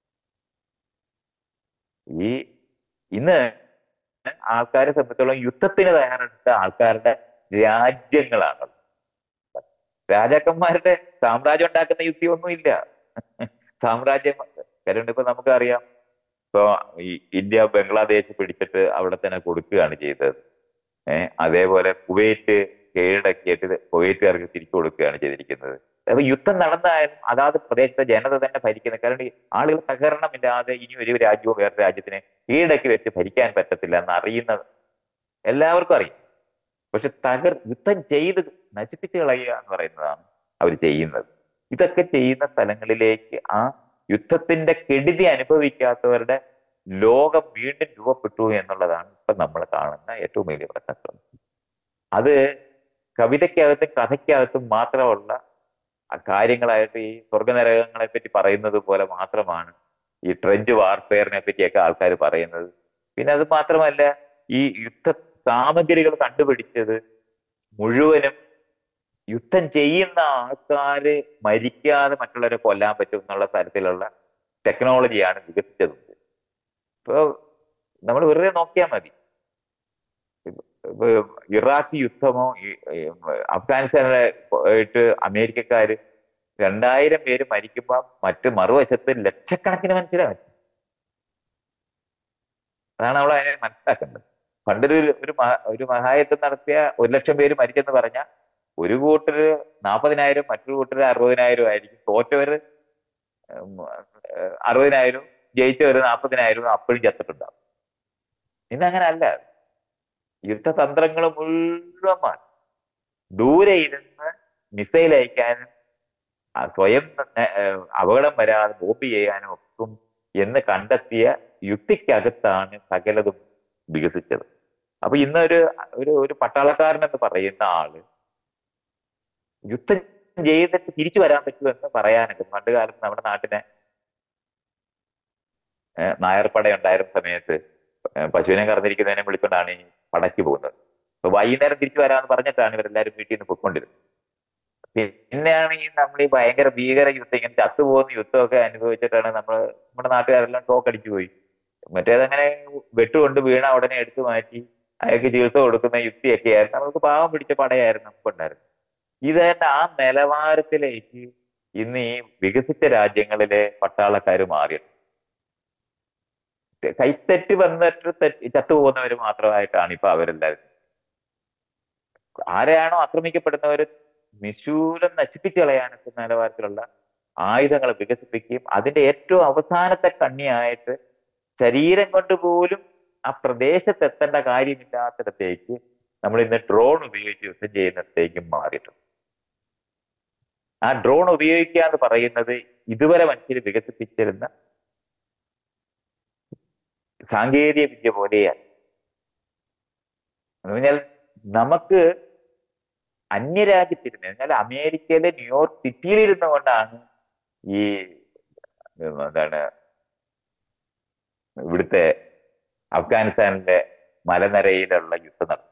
ഈ ഇന്ന് ആൾക്കാരെ സംബന്ധിച്ചോളം യുദ്ധത്തിന് തയ്യാറെടുത്ത ആൾക്കാരുടെ രാജ്യങ്ങളാണ് രാജാക്കന്മാരുടെ സാമ്രാജ്യം ഉണ്ടാക്കുന്ന യുക്തിയൊന്നുമില്ല സാമ്രാജ്യം കാരണം ഇപ്പൊ നമുക്കറിയാം ഇപ്പൊ ഈ ഇന്ത്യ ബംഗ്ലാദേശ് പിടിച്ചിട്ട് അവിടെ തന്നെ കൊടുക്കുകയാണ് ചെയ്തത് ഏഹ് അതേപോലെ കുവൈറ്റ് കീഴടക്കിയിട്ട് കുവൈറ്റുകാർക്ക് തിരിച്ചു കൊടുക്കുകയാണ് ചെയ്തിരിക്കുന്നത് അപ്പൊ യുദ്ധം നടന്നാലും അതാത് പ്രദേശത്തെ ജനത തന്നെ ഭരിക്കുന്നത് കാരണം ഈ ആളുകൾ സഹകരണമില്ലാതെ ഇനി ഒരു രാജ്യവും വേറെ രാജ്യത്തിനെ കീഴടക്കി വെച്ച് ഭരിക്കാൻ പറ്റത്തില്ല എന്ന് അറിയുന്നത് എല്ലാവർക്കും അറിയാം പക്ഷെ തകർ യുദ്ധം ചെയ്ത് നശിപ്പിച്ച് കളയുക എന്ന് പറയുന്നതാണ് അവർ ചെയ്യുന്നത് ഇതൊക്കെ ചെയ്യുന്ന സ്ഥലങ്ങളിലേക്ക് ആ യുദ്ധത്തിന്റെ കെടുതി അനുഭവിക്കാത്തവരുടെ ലോകം വീണ്ടും രൂപപ്പെട്ടു എന്നുള്ളതാണ് ഇപ്പൊ നമ്മൾ കാണുന്ന ഏറ്റവും വലിയ പ്രശ്നം അത് കവിതയ്ക്കകത്തും കഥയ്ക്കകത്തും മാത്രമുള്ള കാര്യങ്ങളായിട്ട് ഈ സ്വർഗനരകങ്ങളെ പറ്റി പറയുന്നത് പോലെ മാത്രമാണ് ഈ ട്രെഞ്ച് വാർഫെയറിനെ പറ്റിയൊക്കെ ആൾക്കാർ പറയുന്നത് പിന്നെ അത് മാത്രമല്ല ഈ യുദ്ധ സാമഗ്രികൾ കണ്ടുപിടിച്ചത് മുഴുവനും യുദ്ധം ചെയ്യുന്ന ആൾക്കാര് മരിക്കാതെ മറ്റുള്ളവരെ കൊല്ലാൻ പറ്റും എന്നുള്ള തരത്തിലുള്ള ടെക്നോളജിയാണ് വികസിച്ചത് ഇപ്പൊ നമ്മൾ വെറുതെ നോക്കിയാൽ മതി ഇറാഖ് യുദ്ധമോ അഫ്ഗാനിസ്ഥാനിലെ പോയിട്ട് അമേരിക്കക്കാര് രണ്ടായിരം പേര് മരിക്കുമ്പോൾ മറ്റ് മറുവശത്ത് ലക്ഷക്കണക്കിന് മനുഷ്യരാണ് അതാണ് നമ്മൾ അതിനെ മനസ്സിലാക്കേണ്ടത് പണ്ടൊരു ഒരു ഒരു മഹായുദ്ധം നടത്തിയ ഒരു ലക്ഷം പേര് മരിച്ചെന്ന് പറഞ്ഞാൽ ഒരു കൂട്ടര് നാൽപ്പതിനായിരം മറ്റൊരു കൂട്ടര് അറുപതിനായിരം ആയിരിക്കും തോറ്റവര് അറുപതിനായിരം ജയിച്ചവര് നാൽപ്പതിനായിരം അപ്പോഴും ചത്തിട്ടുണ്ടാവും ഇന്നങ്ങനെ അല്ല യുദ്ധതന്ത്രങ്ങൾ മുഴുവൻ മാറി ദൂരെ ഇരുന്ന് മിസൈൽ അയക്കാനും സ്വയം അപകടം വരാതെ ബോംബ് ചെയ്യാനും ഒക്കും എന്ന് കണ്ടെത്തിയ യുക്തിക്കകത്താണ് സകലതും വികസിച്ചത് അപ്പൊ ഇന്നൊരു ഒരു ഒരു പട്ടാളക്കാരൻ എന്ന് പറയുന്ന ആള് യുദ്ധം ചെയ്തിട്ട് തിരിച്ചു വരാൻ പറ്റുമെന്ന് പറയാനൊക്കെ പണ്ട് കാലത്ത് നമ്മുടെ നാട്ടിനെ നായർപ്പട ഉണ്ടായിരുന്ന സമയത്ത് പശുവിനെ കറന്നിരിക്കുന്നതിനെ വിളിച്ചുകൊണ്ടാണ് ഈ പടയ്ക്ക് പോകുന്നത് അപ്പൊ വൈകുന്നേരം തിരിച്ചു വരാമെന്ന് പറഞ്ഞിട്ടാണ് ഇവരെല്ലാവരും വീട്ടിൽ നിന്ന് പൊയ്ക്കൊണ്ടിരുന്നത് പിന്നെയാണ് ഈ നമ്മൾ ഈ ഭയങ്കര ഭീകര യുദ്ധം ഇങ്ങനെ ചത്തുപോകുന്ന യുദ്ധമൊക്കെ അനുഭവിച്ചിട്ടാണ് നമ്മൾ നമ്മുടെ നാട്ടുകാരെല്ലാം ടോക്കടിച്ചു പോയി മറ്റേതങ്ങനെ വെട്ടുകൊണ്ട് വീണ ഉടനെ എടുത്തു മാറ്റി അയാൾക്ക് ചികിത്സ കൊടുക്കുന്ന യുക്തിയൊക്കെ ആയിരുന്നു നമുക്ക് പാവം പിടിച്ച പടയായിരുന്നു നമുക്കുണ്ടായിരുന്നു ഇത് തന്നെ ആ നിലവാരത്തിലേക്ക് ഇന്ന് ഈ വികസിച്ച രാജ്യങ്ങളിലെ പട്ടാളക്കാർ മാറിയിട്ടുണ്ട് കൈത്തെറ്റ് വന്നിട്ട് തെറ്റ് ചത്തുപോകുന്നവർ മാത്രമായിട്ടാണ് ഇപ്പൊ അവരെല്ലാവരും ആരെയാണോ ആക്രമിക്കപ്പെടുന്നവർ നിശൂലം നശിപ്പിച്ചു കളയാനൊക്കെ നിലവാരത്തിലുള്ള ആയുധങ്ങൾ വികസിപ്പിക്കുകയും അതിന്റെ ഏറ്റവും അവസാനത്തെ കണ്ണിയായിട്ട് ശരീരം കൊണ്ട് പോലും ആ പ്രദേശത്ത് എത്തേണ്ട കാര്യമില്ലാത്തിടത്തേക്ക് നമ്മൾ ഇന്ന് ഡ്രോൺ ഉപയോഗിച്ച് യുദ്ധം ചെയ്യുന്നിടത്തേക്കും മാറിയിട്ടുണ്ട് ആ ഡ്രോൺ ഉപയോഗിക്കുക എന്ന് പറയുന്നത് ഇതുവരെ മനുഷ്യർ വികസിപ്പിച്ചിരുന്ന സാങ്കേതിക വിദ്യ പോലെയാണ് എന്ന് പറഞ്ഞാൽ നമുക്ക് അന്യരാജ്യത്തിരുന്ന് എന്നാൽ അമേരിക്കയിലെ ന്യൂയോർക്ക് സിറ്റിയിലിരുന്നു കൊണ്ടാണ് ഈ ഉം, എന്താണ് ഇവിടുത്തെ അഫ്ഗാനിസ്ഥാനിലെ മലനിരയിലുള്ള യുദ്ധം നടത്തുന്നത്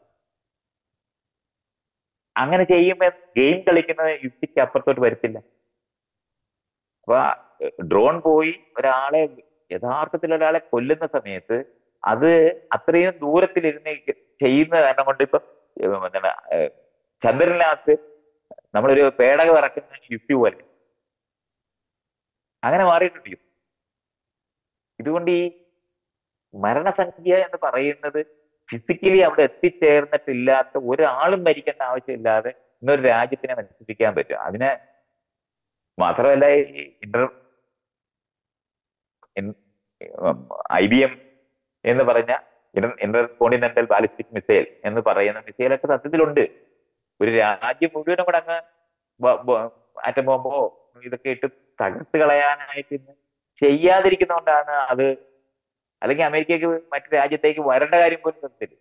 അങ്ങനെ ചെയ്യുമ്പോൾ ഗെയിം കളിക്കുന്നത് യുക്തിക്ക് അപ്പുറത്തോട്ട് വരത്തില്ല അപ്പൊ ഡ്രോൺ പോയി ഒരാളെ യഥാർത്ഥത്തിൽ ഒരാളെ കൊല്ലുന്ന സമയത്ത് അത് അത്രയും ദൂരത്തിലിരുന്ന് ചെയ്യുന്ന കാരണം കൊണ്ട് ഇപ്പൊ ഏർ എന്താണ് ഏർ ചന്ദ്രനകത്ത് നമ്മളൊരു പേടകം ഇറക്കുന്ന യുക്തി പോലെ അങ്ങനെ മാറിയിട്ടുണ്ട് യുദ്ധം. ഇതുകൊണ്ട് ഈ മരണസംഖ്യ എന്ന് പറയുന്നത് ഫിസിക്കലി അവിടെ എത്തിച്ചേർന്നിട്ടില്ലാത്ത ഒരാളും മരിക്കേണ്ട ആവശ്യമില്ലാതെ ഇന്നൊരു രാജ്യത്തിനെ നശിപ്പിക്കാൻ പറ്റും അതിനെ മാത്രമല്ല ഈ ഇന്റർ ഐ ബി എം എന്ന് പറഞ്ഞ ഇന്റർ കോണ്ടിനെന്റൽ ബാലിസ്റ്റിക് മിസൈൽ എന്ന് പറയുന്ന മിസൈലൊക്കെ സത്യത്തിലുണ്ട് ഒരു രാജ്യം മുഴുവനും കൂടെ അങ്ങ് ആറ്റം ബോംബോ ഇതൊക്കെ ഇട്ട് തകർത്ത് കളയാനായിട്ട് ഇന്ന് ചെയ്യാതിരിക്കുന്നതുകൊണ്ടാണ് അത് അല്ലെങ്കിൽ അമേരിക്കക്ക് മറ്റു രാജ്യത്തേക്ക് വരേണ്ട കാര്യം പോലും നിർത്തില്ല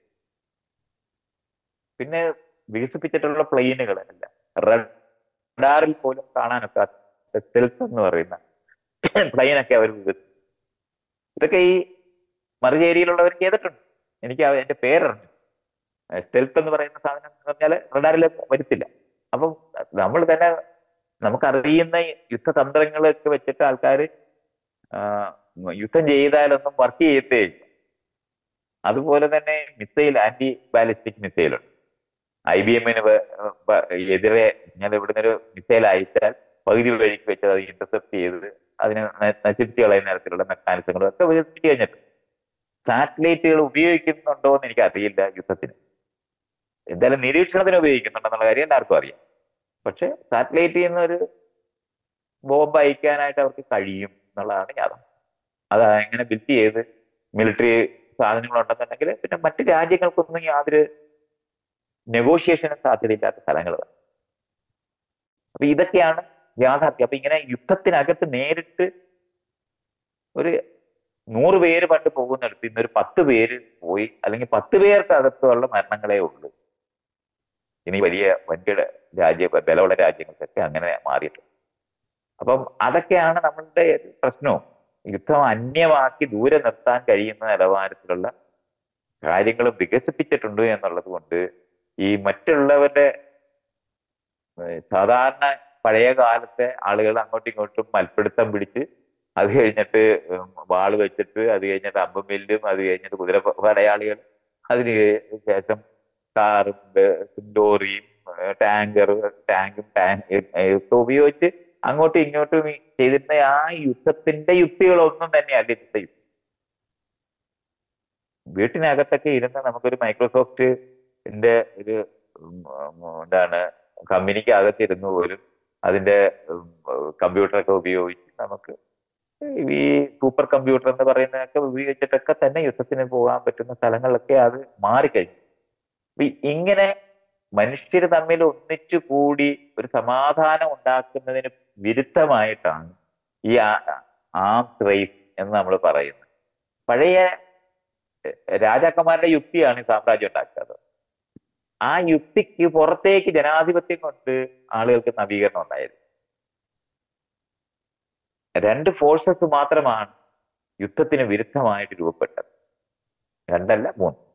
പിന്നെ വികസിപ്പിച്ചിട്ടുള്ള പ്ലെയിനുകൾ അല്ല റഡാറിൽ പോലും കാണാനൊക്കാത്ത സെൽസ് എന്ന് പറയുന്ന പ്ലെയിനൊക്കെ അവർ വികസിപ്പിച്ചു ഇതൊക്കെ ഈ മറുചേരിയിലുള്ളവർ ചെയ്തിട്ടുണ്ട് എനിക്ക് അവ- എന്റെ പേരറിഞ്ഞു സ്റ്റെൽത്ത് എന്ന് പറയുന്ന സാധനം എന്ന് പറഞ്ഞാൽ റഡാറിൽ വരത്തില്ല അപ്പം നമ്മൾ തന്നെ നമുക്കറിയുന്ന ഈ യുദ്ധതന്ത്രങ്ങളൊക്കെ വെച്ചിട്ട് ആൾക്കാർ യുദ്ധം ചെയ്താലൊന്നും വർക്ക് ചെയ്യത്തേ ഇല്ല അതുപോലെ തന്നെ മിസൈൽ ആന്റി ബാലിസ്റ്റിക് മിസൈലുണ്ട് ഐ ബി എമ്മിന് എതിരെ ഞാൻ ഇവിടുന്ന് ഒരു മിസൈൽ അയച്ചാൽ പകുതി വഴിക്ക് വെച്ച് അത് ഇന്റർസെപ്റ്റ് ചെയ്ത് അതിനെ ന- നശിപ്പിച്ച് കളയുന്ന തരത്തിലുള്ള മെക്കാനിസങ്ങളും ഒക്കെ വികസിപ്പിച്ച് കഴിഞ്ഞിട്ടുണ്ട് സാറ്റലൈറ്റുകൾ ഉപയോഗിക്കുന്നുണ്ടോ എന്ന് എനിക്ക് അറിയില്ല യുദ്ധത്തിന് എന്തായാലും നിരീക്ഷണത്തിന് ഉപയോഗിക്കുന്നുണ്ടെന്നുള്ള കാര്യം എല്ലാവർക്കും അറിയാം പക്ഷെ സാറ്റലൈറ്റിൽ നിന്ന് ഒരു ബോംബ് അയക്കാനായിട്ട് അവർക്ക് കഴിയും എന്നുള്ളതാണ് യാഥാർത്ഥ്യം അത് എങ്ങനെ ബിൽറ്റ് ചെയ്ത് മിലിറ്ററി സാധനങ്ങൾ ഉണ്ടെന്നുണ്ടെങ്കിൽ പിന്നെ മറ്റു രാജ്യങ്ങൾക്കൊന്നും യാതൊരു നെഗോഷിയേഷനും സാധ്യതയില്ലാത്ത സ്ഥലങ്ങളാണ് അപ്പൊ ഇതൊക്കെയാണ് യാഥാർത്ഥ്യം അപ്പൊ ഇങ്ങനെ യുദ്ധത്തിനകത്ത് നേരിട്ട് ഒരു നൂറ് പേര് പണ്ട് പോകുന്നിടത്ത് ഇന്ന് ഒരു പത്ത് പേര് പോയി അല്ലെങ്കിൽ പത്ത് പേർക്ക് അകത്തുള്ള മരണങ്ങളേ ഉള്ളൂ ഇനി വലിയ വൻകിട രാജ്യ ബലമുള്ള രാജ്യങ്ങൾക്കൊക്കെ അങ്ങനെ മാറിയിട്ടുണ്ട് അപ്പം അതൊക്കെയാണ് നമ്മളുടെ പ്രശ്നവും യുദ്ധം അന്യമാക്കി ദൂരെ നിർത്താൻ കഴിയുന്ന നിലവാരത്തിലുള്ള കാര്യങ്ങൾ വികസിപ്പിച്ചിട്ടുണ്ട് എന്നുള്ളത് കൊണ്ട് ഈ മറ്റുള്ളവരുടെ ഏർ സാധാരണ പഴയ കാലത്തെ ആളുകൾ അങ്ങോട്ടും ഇങ്ങോട്ടും മൽപ്പിടുത്തം പിടിച്ച് അത് കഴിഞ്ഞിട്ട് ഉം വാള് വെച്ചിട്ട് അത് കഴിഞ്ഞിട്ട് അമ്പുമില്ലും അത് കഴിഞ്ഞിട്ട് കുതിര പ- പടയാളികൾ അതിന് ശേഷം കാറും ബസും ലോറിയും ഏർ ടാങ്കർ ടാങ്കും ടാങ്ക് ഒക്കെ ഉപയോഗിച്ച് അങ്ങോട്ടും ഇങ്ങോട്ടും ഈ ചെയ്തിരുന്ന ആ യുദ്ധത്തിന്റെ യുക്തികളൊന്നും തന്നെയല്ല ഇന്നത്തെ യുക്തി വീട്ടിനകത്തൊക്കെ ഇരുന്ന് നമുക്കൊരു മൈക്രോസോഫ്റ്റിന്റെ ഒരു ഉം, ഉം, എന്താണ് കമ്പനിക്ക് അകത്തിരുന്ന് പോലും അതിന്റെ കമ്പ്യൂട്ടറൊക്കെ ഉപയോഗിച്ച് നമുക്ക് ഈ സൂപ്പർ കമ്പ്യൂട്ടർ എന്ന് പറയുന്നതൊക്കെ ഉപയോഗിച്ചിട്ടൊക്കെ തന്നെ യുദ്ധത്തിന് പോകാൻ പറ്റുന്ന സ്ഥലങ്ങളിലൊക്കെ അത് മാറിക്കഴിഞ്ഞു അപ്പൊ ഈ ഇങ്ങനെ മനുഷ്യർ തമ്മിൽ ഒന്നിച്ചു കൂടി ഒരു സമാധാനം ഉണ്ടാക്കുന്നതിന് വിരുദ്ധമായിട്ടാണ് ഈ ആംസ് റേസ് എന്ന് നമ്മൾ പറയുന്നത് പഴയ എ, രാജാക്കന്മാരുടെ യുക്തിയാണ് ഈ സാമ്രാജ്യം ഉണ്ടാക്കുന്നത് ആ യുക്തിക്ക് പുറത്തേക്ക് ജനാധിപത്യം കൊണ്ട് ആളുകൾക്ക് നവീകരണം ഉണ്ടായത് രണ്ട് ഫോഴ്സസ് മാത്രമാണ് യുദ്ധത്തിന് വിരുദ്ധമായിട്ട് രൂപപ്പെട്ടത് രണ്ടല്ല മൂന്ന്